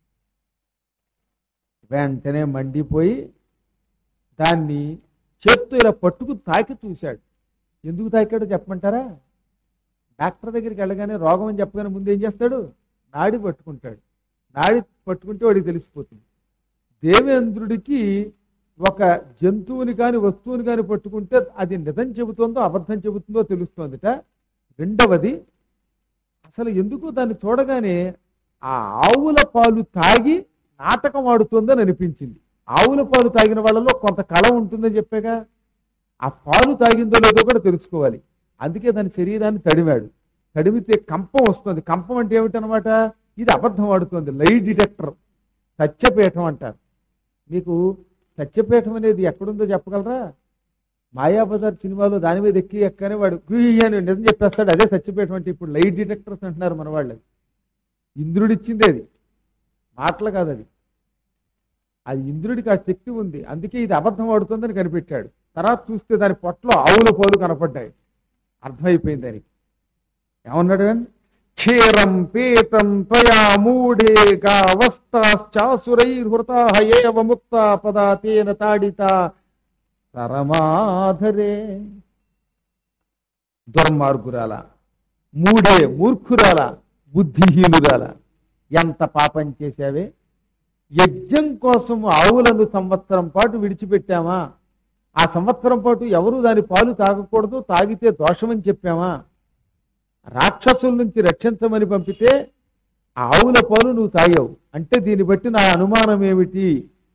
వెంటనే మండిపోయి దాన్ని చేత్తో ఇలా పట్టుకు తాకి చూశాడు ఎందుకు తాకాడో చెప్పమంటారా డాక్టర్ దగ్గరికి వెళ్ళగానే రోగం అని చెప్పగానే ముందు ఏం చేస్తాడు నాడి పట్టుకుంటాడు నాడి పట్టుకుంటే వాడికి తెలిసిపోతుంది దేవేంద్రుడికి ఒక జంతువుని కాని వస్తువుని కాని పట్టుకుంటే అది నిజం చెబుతుందో అబద్ధం చెబుతుందో తెలుస్తోందిట రెండవది అసలు ఎందుకు దాన్ని చూడగానే ఆ ఆవుల పాలు తాగి నాటకం ఆడుతుందని అనిపించింది ఆవుల పాలు తాగిన వాళ్ళలో కొంత కళ ఉంటుందని చెప్పాగా ఆ పాలు తాగిందో లేదో కూడా తెలుసుకోవాలి అందుకే దాని శరీరాన్ని తడిమాడు తడిమితే కంపం వస్తుంది కంపం అంటే ఏమిటనమాట ఇది అబద్ధం ఆడుతుంది లై డిటెక్టర్ సత్యపీఠం అంటారు మీకు సత్యపీఠం అనేది ఎక్కడుందో చెప్పగలరా మాయాబజార్ సినిమాలో దాని మీద ఎక్కి ఎక్కనే వాడు గుయ్యి అని నిజం చెప్పేస్తాడు అదే సత్యపీఠం అంటే ఇప్పుడు లైట్ డిటెక్టర్స్ అంటున్నారు మన వాళ్ళు ఇంద్రుడిచ్చింది అది మాటలు కాదు అది అది ఇంద్రుడికి ఆ శక్తి ఉంది అందుకే ఇది అబద్ధం ఆడుతుందని కనిపెట్టాడు తర్వాత చూస్తే దాని పొట్టలో ఆవుల పోలు కనపడ్డాయి అర్థమైపోయింది దానికి ఏమన్నాడు కానీ క్షీరం పీతం త్వయా మూఢే గావస్తాశ్చాసురైర్హృతా ఏవ ముక్త పదా తేన తాడిత పరమాధరే దుర్మార్గురాల మూడే మూర్ఖురాల బుద్ధిహీనురాల ఎంత పాపం చేశావే యజ్ఞం కోసం ఆవులను సంవత్సరం పాటు విడిచిపెట్టామా ఆ సంవత్సరం పాటు ఎవరు దాని పాలు తాగకూడదు తాగితే దోషమని చెప్పామా రాక్షసుల నుంచి రక్షించమని పంపితే ఆ ఆవుల పాలు నువ్వు తాగావు అంటే దీన్ని బట్టి నా అనుమానం ఏమిటి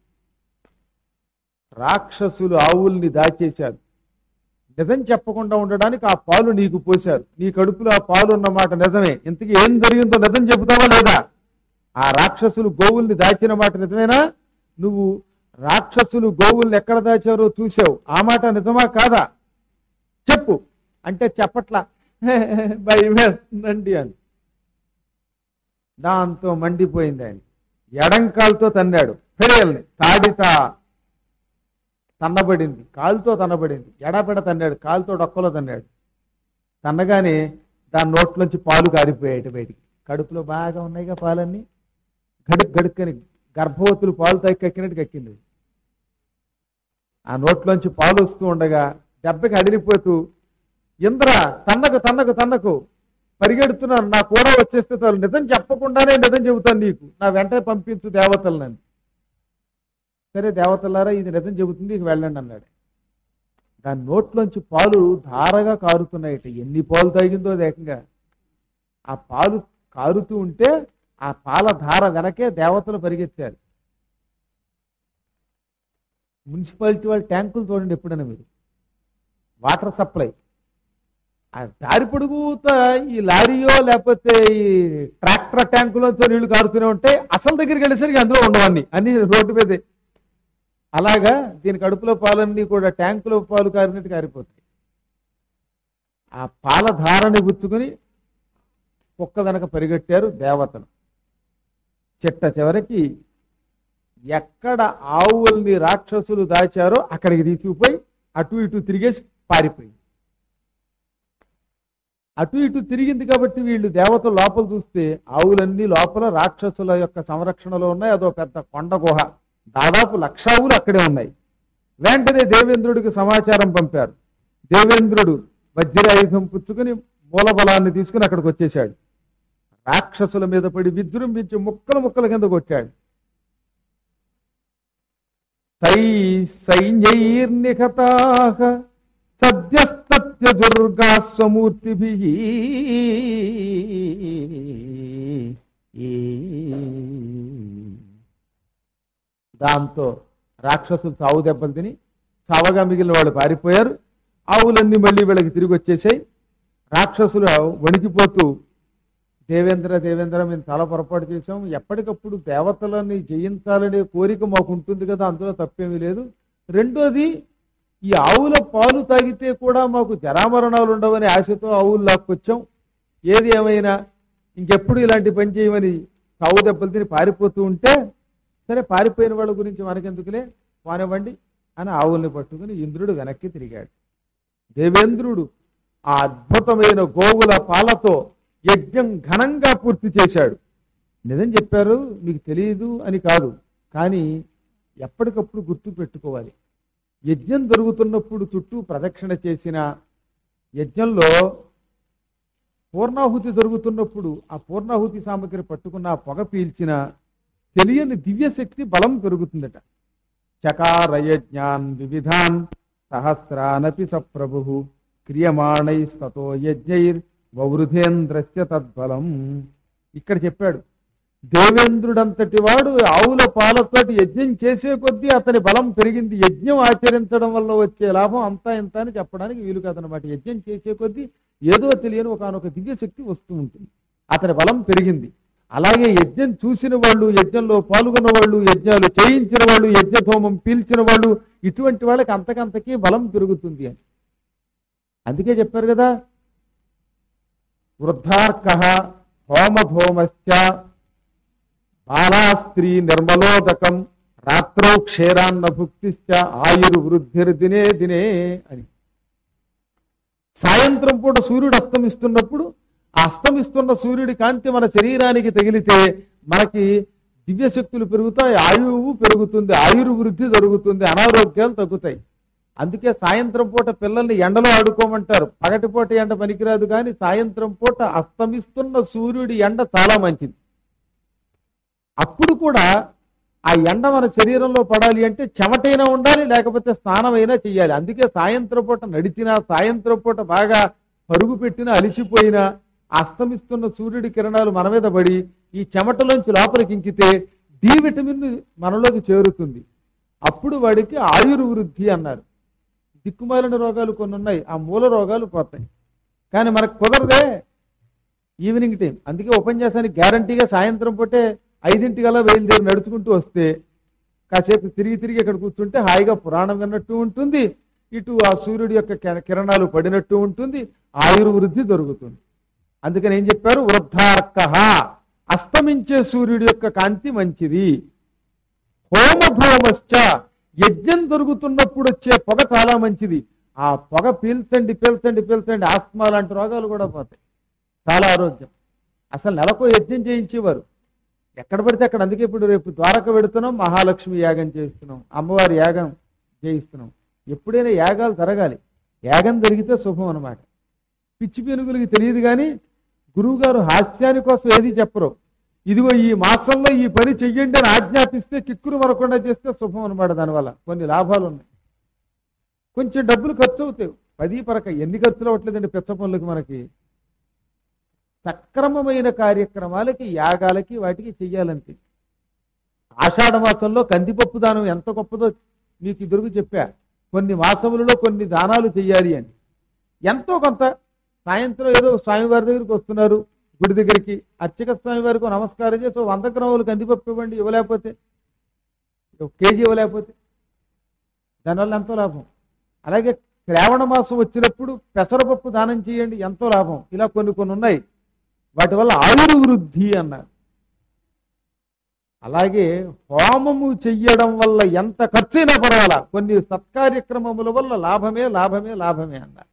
రాక్షసులు ఆవుల్ని దాచేశారు నిజం చెప్పకుండా ఉండడానికి ఆ పాలు నీకు పోశారు నీ కడుపులో ఆ పాలు ఉన్నమాట నిజమే ఇంతకీ ఏం జరిగిందో నిజం చెబుతావా లేదా ఆ రాక్షసులు గోవుల్ని దాచిన మాట నిజమేనా నువ్వు రాక్షసులు గోవుల్ని ఎక్కడ దాచారో చూసావు ఆ మాట నిజమా కాదా చెప్పు అంటే చెప్పట్లా భయమేస్తుందండి అని దాంతో మండిపోయింది ఆయన ఎడంకాలతో తన్నాడు ఫిరేల్ని తాడిత తన్నబడింది కాలుతో తన్నబడింది ఎడపెడ తన్నాడు కాలుతో డొక్కలో తన్నాడు తన్నగానే దాని నోట్లోంచి పాలు కారిపోయాయి బయటికి కడుపులో బాగా ఉన్నాయిగా పాలన్నీ గడుక్ గడుక్కని గర్భవతులు పాలు తాగి కక్కినట్టు కక్కింది ఆ నోట్లోంచి పాలు వస్తూ ఉండగా దెబ్బకి అడిలిపోతూ ఇంద్ర తన్నకు తన్నకు తన్నకు పరిగెడుతున్నాను నా కూడా వచ్చేస్తే చాలు నిజం చెప్పకుండానే నిజం చెబుతాను నీకు నా వెంటనే పంపించు దేవతలను సరే దేవతలారా ఇది నిజం చెబుతుంది ఇక వెళ్ళండి అన్నాడు దాని నోట్లోంచి పాలు ధారగా కారుతున్నాయట ఎన్ని పాలు తాగిందో అది ఏకంగా ఆ పాలు కారుతూ ఉంటే ఆ పాల ధార వెనకే దేవతలు పరిగెత్తారు మున్సిపాలిటీ వాళ్ళ ట్యాంకులు చూడండి ఎప్పుడైనా మీరు వాటర్ సప్లై ఆ దారి పొడుగుతా ఈ లారీయో లేకపోతే ఈ ట్రాక్టర్ ట్యాంకులతో నీళ్లు కారుతూనే ఉంటాయి అసలు దగ్గరికి వెళ్ళేసరికి అందులో ఉండవన్నీ అన్ని రోడ్డు మీదే అలాగా దీని కడుపులో పాలన్నీ కూడా ట్యాంకులో పాలు కారినట్టు కారిపోతాయి ఆ పాల ధారని గుచ్చుకుని కుక్క వెనక పరిగెట్టారు దేవతలు చిట్ట చివరికి ఎక్కడ ఆవుల్ని రాక్షసులు దాచారో అక్కడికి తీసుకుపోయి అటు ఇటు తిరిగేసి పారిపోయింది అటు ఇటు తిరిగింది కాబట్టి వీళ్ళు దేవతలు లోపల చూస్తే ఆవులన్నీ లోపల రాక్షసుల యొక్క సంరక్షణలో ఉన్నాయి అదో పెద్ద కొండ గుహ దాదాపు లక్ష ఆవులు అక్కడే ఉన్నాయి వెంటనే దేవేంద్రుడికి సమాచారం పంపారు దేవేంద్రుడు వజ్రాయుధం పుచ్చుకుని మూలబలాన్ని తీసుకుని అక్కడికి వచ్చేశాడు రాక్షసుల మీద పడి విజృంభించి ముక్కలు ముక్కల కింద కొట్టాడు తై సైన్యైర్నిహతాః సద్యస్తత్య దుర్గా స్వమూర్తిభి దాంతో రాక్షసులు చావు దెబ్బలు తిని చావగా మిగిలిన వాళ్ళు పారిపోయారు ఆవులన్నీ మళ్ళీ వీళ్ళకి తిరిగి వచ్చేసాయి రాక్షసులు వణికిపోతూ దేవేంద్ర దేవేంద్ర మేము చాలా పొరపాటు చేసాం ఎప్పటికప్పుడు దేవతలని జయించాలనే కోరిక మాకు ఉంటుంది కదా అందులో తప్పేమీ లేదు రెండోది ఈ ఆవుల పాలు తాగితే కూడా మాకు జరామరణాలు ఉండవని ఆశతో ఆవులు లాక్కొచ్చాం ఏది ఏమైనా ఇంకెప్పుడు ఇలాంటి పని చేయమని సావు దెబ్బలు తిని పారిపోతూ ఉంటే సరే పారిపోయిన వాళ్ళ గురించి మనకెందుకులే కానివ్వండి అని ఆవుల్ని పట్టుకుని ఇంద్రుడు వెనక్కి తిరిగాడు దేవేంద్రుడు ఆ అద్భుతమైన గోవుల పాలతో యజ్ఞం ఘనంగా పూర్తి చేశాడు నిజం చెప్పారు మీకు తెలియదు అని కాదు కానీ ఎప్పటికప్పుడు గుర్తు పెట్టుకోవాలి యజ్ఞం జరుగుతున్నప్పుడు చుట్టూ ప్రదక్షిణ చేసిన యజ్ఞంలో పూర్ణాహుతి జరుగుతున్నప్పుడు ఆ పూర్ణాహుతి సామగ్రి పట్టుకున్న ఆ పొగ పీల్చిన తెలియని దివ్యశక్తి బలం పెరుగుతుందట చకారయజ్ఞాన్ వివిధాన్ సహస్రానపి సప్రభు క్రియమాణైస్తతో యజ్ఞైర్ వవృధేంద్రస్య తద్బలం ఇక్కడ చెప్పాడు దేవేంద్రుడంతటి వాడు ఆవుల పాలతోటి యజ్ఞం చేసే కొద్దీ అతని బలం పెరిగింది యజ్ఞం ఆచరించడం వల్ల వచ్చే లాభం అంతా ఇంత అని చెప్పడానికి వీలు కాదనమాట యజ్ఞం చేసే కొద్దీ ఏదో తెలియని ఒకనొక దివ్యశక్తి వస్తూ ఉంటుంది అతని బలం పెరిగింది అలాగే యజ్ఞం చూసిన వాళ్ళు యజ్ఞంలో పాల్గొన్న వాళ్ళు యజ్ఞాలు చేయించిన వాళ్ళు యజ్ఞధోమం పీల్చిన వాళ్ళు ఇటువంటి వాళ్ళకి అంతకంతకీ బలం పెరుగుతుంది అని అందుకే చెప్పారు కదా వృద్ధార్క హోమధోమశ్చ బాలాస్త్రీ నిర్మలోదకం రాత్రౌ క్షీరాన్న భుక్తిశ్చ ఆయుర్వృద్ధిర్ దినే దినే అని సాయంత్రం పూట సూర్యుడు అస్తమిస్తున్నప్పుడు అస్తమిస్తున్న సూర్యుడి కాంతి మన శరీరానికి తగిలితే మనకి దివ్యశక్తులు పెరుగుతాయి ఆయువు పెరుగుతుంది ఆయుర్వృద్ధి జరుగుతుంది అనారోగ్యాలు తగ్గుతాయి అందుకే సాయంత్రం పూట పిల్లల్ని ఎండలో ఆడుకోమంటారు పగటిపూట ఎండ పనికిరాదు కానీ సాయంత్రం పూట అస్తమిస్తున్న సూర్యుడి ఎండ చాలా మంచిది అప్పుడు కూడా ఆ ఎండ మన శరీరంలో పడాలి అంటే చెమటైనా ఉండాలి లేకపోతే స్నానమైనా చేయాలి అందుకే సాయంత్రం పూట నడిచినా సాయంత్రం పూట బాగా పరుగు పెట్టినా అలిసిపోయినా అస్తమిస్తున్న సూర్యుడి కిరణాలు మన మీద పడి ఈ చెమటలోంచి లోపలికి ఇంకితే డి విటమిన్ మనలోకి చేరుతుంది అప్పుడు వాడికి ఆయుర్వృద్ధి అన్నారు దిక్కుమాలిన రోగాలు కొన్ని ఉన్నాయి ఆ మూల రోగాలు పోతాయి కానీ మనకు కుదరదే ఈవినింగ్ టైం అందుకే ఉపన్యాసానికి గ్యారంటీగా సాయంత్రం పూటే ఐదింటికల్లా బయలుదేరి నడుచుకుంటూ వస్తే కాసేపు తిరిగి తిరిగి ఇక్కడ కూర్చుంటే హాయిగా పురాణం విన్నట్టు ఉంటుంది ఇటు ఆ సూర్యుడి యొక్క కిర- కిరణాలు పడినట్టు ఉంటుంది ఆయుర్వృద్ధి దొరుకుతుంది అందుకని ఏం చెప్పారు వృద్ధార్క అస్తమించే సూర్యుడి యొక్క కాంతి మంచిది హోమధూమశ్చ యజ్ఞం జరుగుతున్నప్పుడు వచ్చే పొగ చాలా మంచిది ఆ పొగ పీల్చండి పీల్చండి పీల్చండి ఆస్మా లాంటి రోగాలు కూడా పోతాయి చాలా ఆరోగ్యం అసలు నెలకో యజ్ఞం చేయించేవారు ఎక్కడ పడితే అక్కడ అందుకే ఇప్పుడు రేపు ద్వారక పెడుతున్నాం మహాలక్ష్మి యాగం చేస్తున్నాం అమ్మవారి యాగం చేయిస్తున్నాం ఎప్పుడైనా యాగాలు జరగాలి యాగం జరిగితే శుభం అన్నమాట పిచ్చి పెనుగులకి తెలియదు కానీ గురువుగారు హాస్యాని కోసం ఏది చెప్పరు ఇదిగో ఈ మాసంలో ఈ పని చెయ్యండి అని ఆజ్ఞాపిస్తే కిక్కురు మరకుండా చేస్తే శుభం అనమాట దానివల్ల కొన్ని లాభాలు ఉన్నాయి కొంచెం డబ్బులు ఖర్చు అవుతాయి పది పరక ఎన్ని ఖర్చులు అవ్వట్లేదండి పెద్ద పనులకి మనకి సక్రమమైన కార్యక్రమాలకి యాగాలకి వాటికి చెయ్యాలంతే ఆషాఢ మాసంలో కందిపప్పు దానం ఎంత గొప్పదో మీకు ఇద్దరికి చెప్పా కొన్ని మాసములలో కొన్ని దానాలు చెయ్యాలి అని ఎంతో కొంత సాయంత్రం ఏదో స్వామివారి దగ్గరికి వస్తున్నారు గుడి దగ్గరికి అర్చక స్వామి వారికి నమస్కారం చేసి ఓ వంద గ్రాములు కందిపప్పు ఇవ్వండి ఇవ్వలేకపోతే ఒక కేజీ ఇవ్వలేకపోతే దానివల్ల ఎంతో లాభం అలాగే శ్రావణ మాసం వచ్చినప్పుడు పెసరపప్పు దానం చేయండి ఎంతో లాభం ఇలా కొన్ని కొన్ని ఉన్నాయి వాటి వల్ల ఆయుర్వృద్ధి అన్నారు అలాగే హోమము చెయ్యడం వల్ల ఎంత ఖర్చైనా పర్వాలా కొన్ని సత్కార్యక్రమముల వల్ల లాభమే లాభమే లాభమే అన్నారు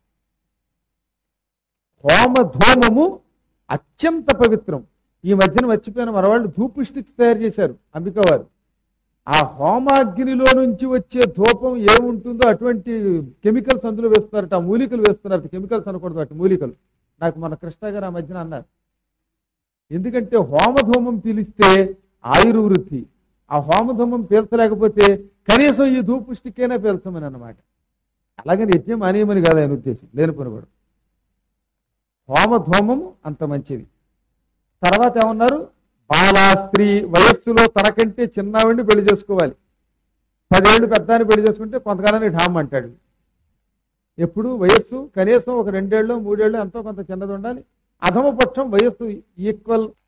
హోమ ధూమము అత్యంత పవిత్రం ఈ మధ్యన మర్చిపోయిన మన వాళ్ళు ధూపు స్టిక్స్ తయారు చేశారు అంబిక వారు ఆ హోమాగ్నిలో నుంచి వచ్చే ధూపం ఏముంటుందో అటువంటి కెమికల్స్ అందులో వేస్తున్నారట ఆ మూలికలు వేస్తున్నారు కెమికల్స్ అనకూడదు అటు మూలికలు నాకు మన కృష్ణ గారు ఆ మధ్యన అన్నారు ఎందుకంటే హోమధూమం పీలిస్తే ఆయుర్వృద్ధి ఆ హోమధూమం పీల్చలేకపోతే కనీసం ఈ ధూపు స్టిక్ అయినా పీల్చమని అన్నమాట అలాగని యజ్ఞం అనేమని కాదు ఆయన ఉద్దేశం లేని పని కూడా హోమధూమము అంత మంచిది తర్వాత ఏమన్నారు బాలా స్త్రీ వయస్సులో తనకంటే చిన్నవాడిని పెళ్లి చేసుకోవాలి పదేళ్ళు పెద్దాన్ని పెళ్లి చేసుకుంటే కొంతకాలానికి ఢామ్ అంటాడు ఎప్పుడు వయస్సు కనీసం ఒక రెండేళ్ళు మూడేళ్ళు ఎంతో కొంత చిన్నది ఉండాలి అధమ పక్షం వయస్సు ఈక్వల్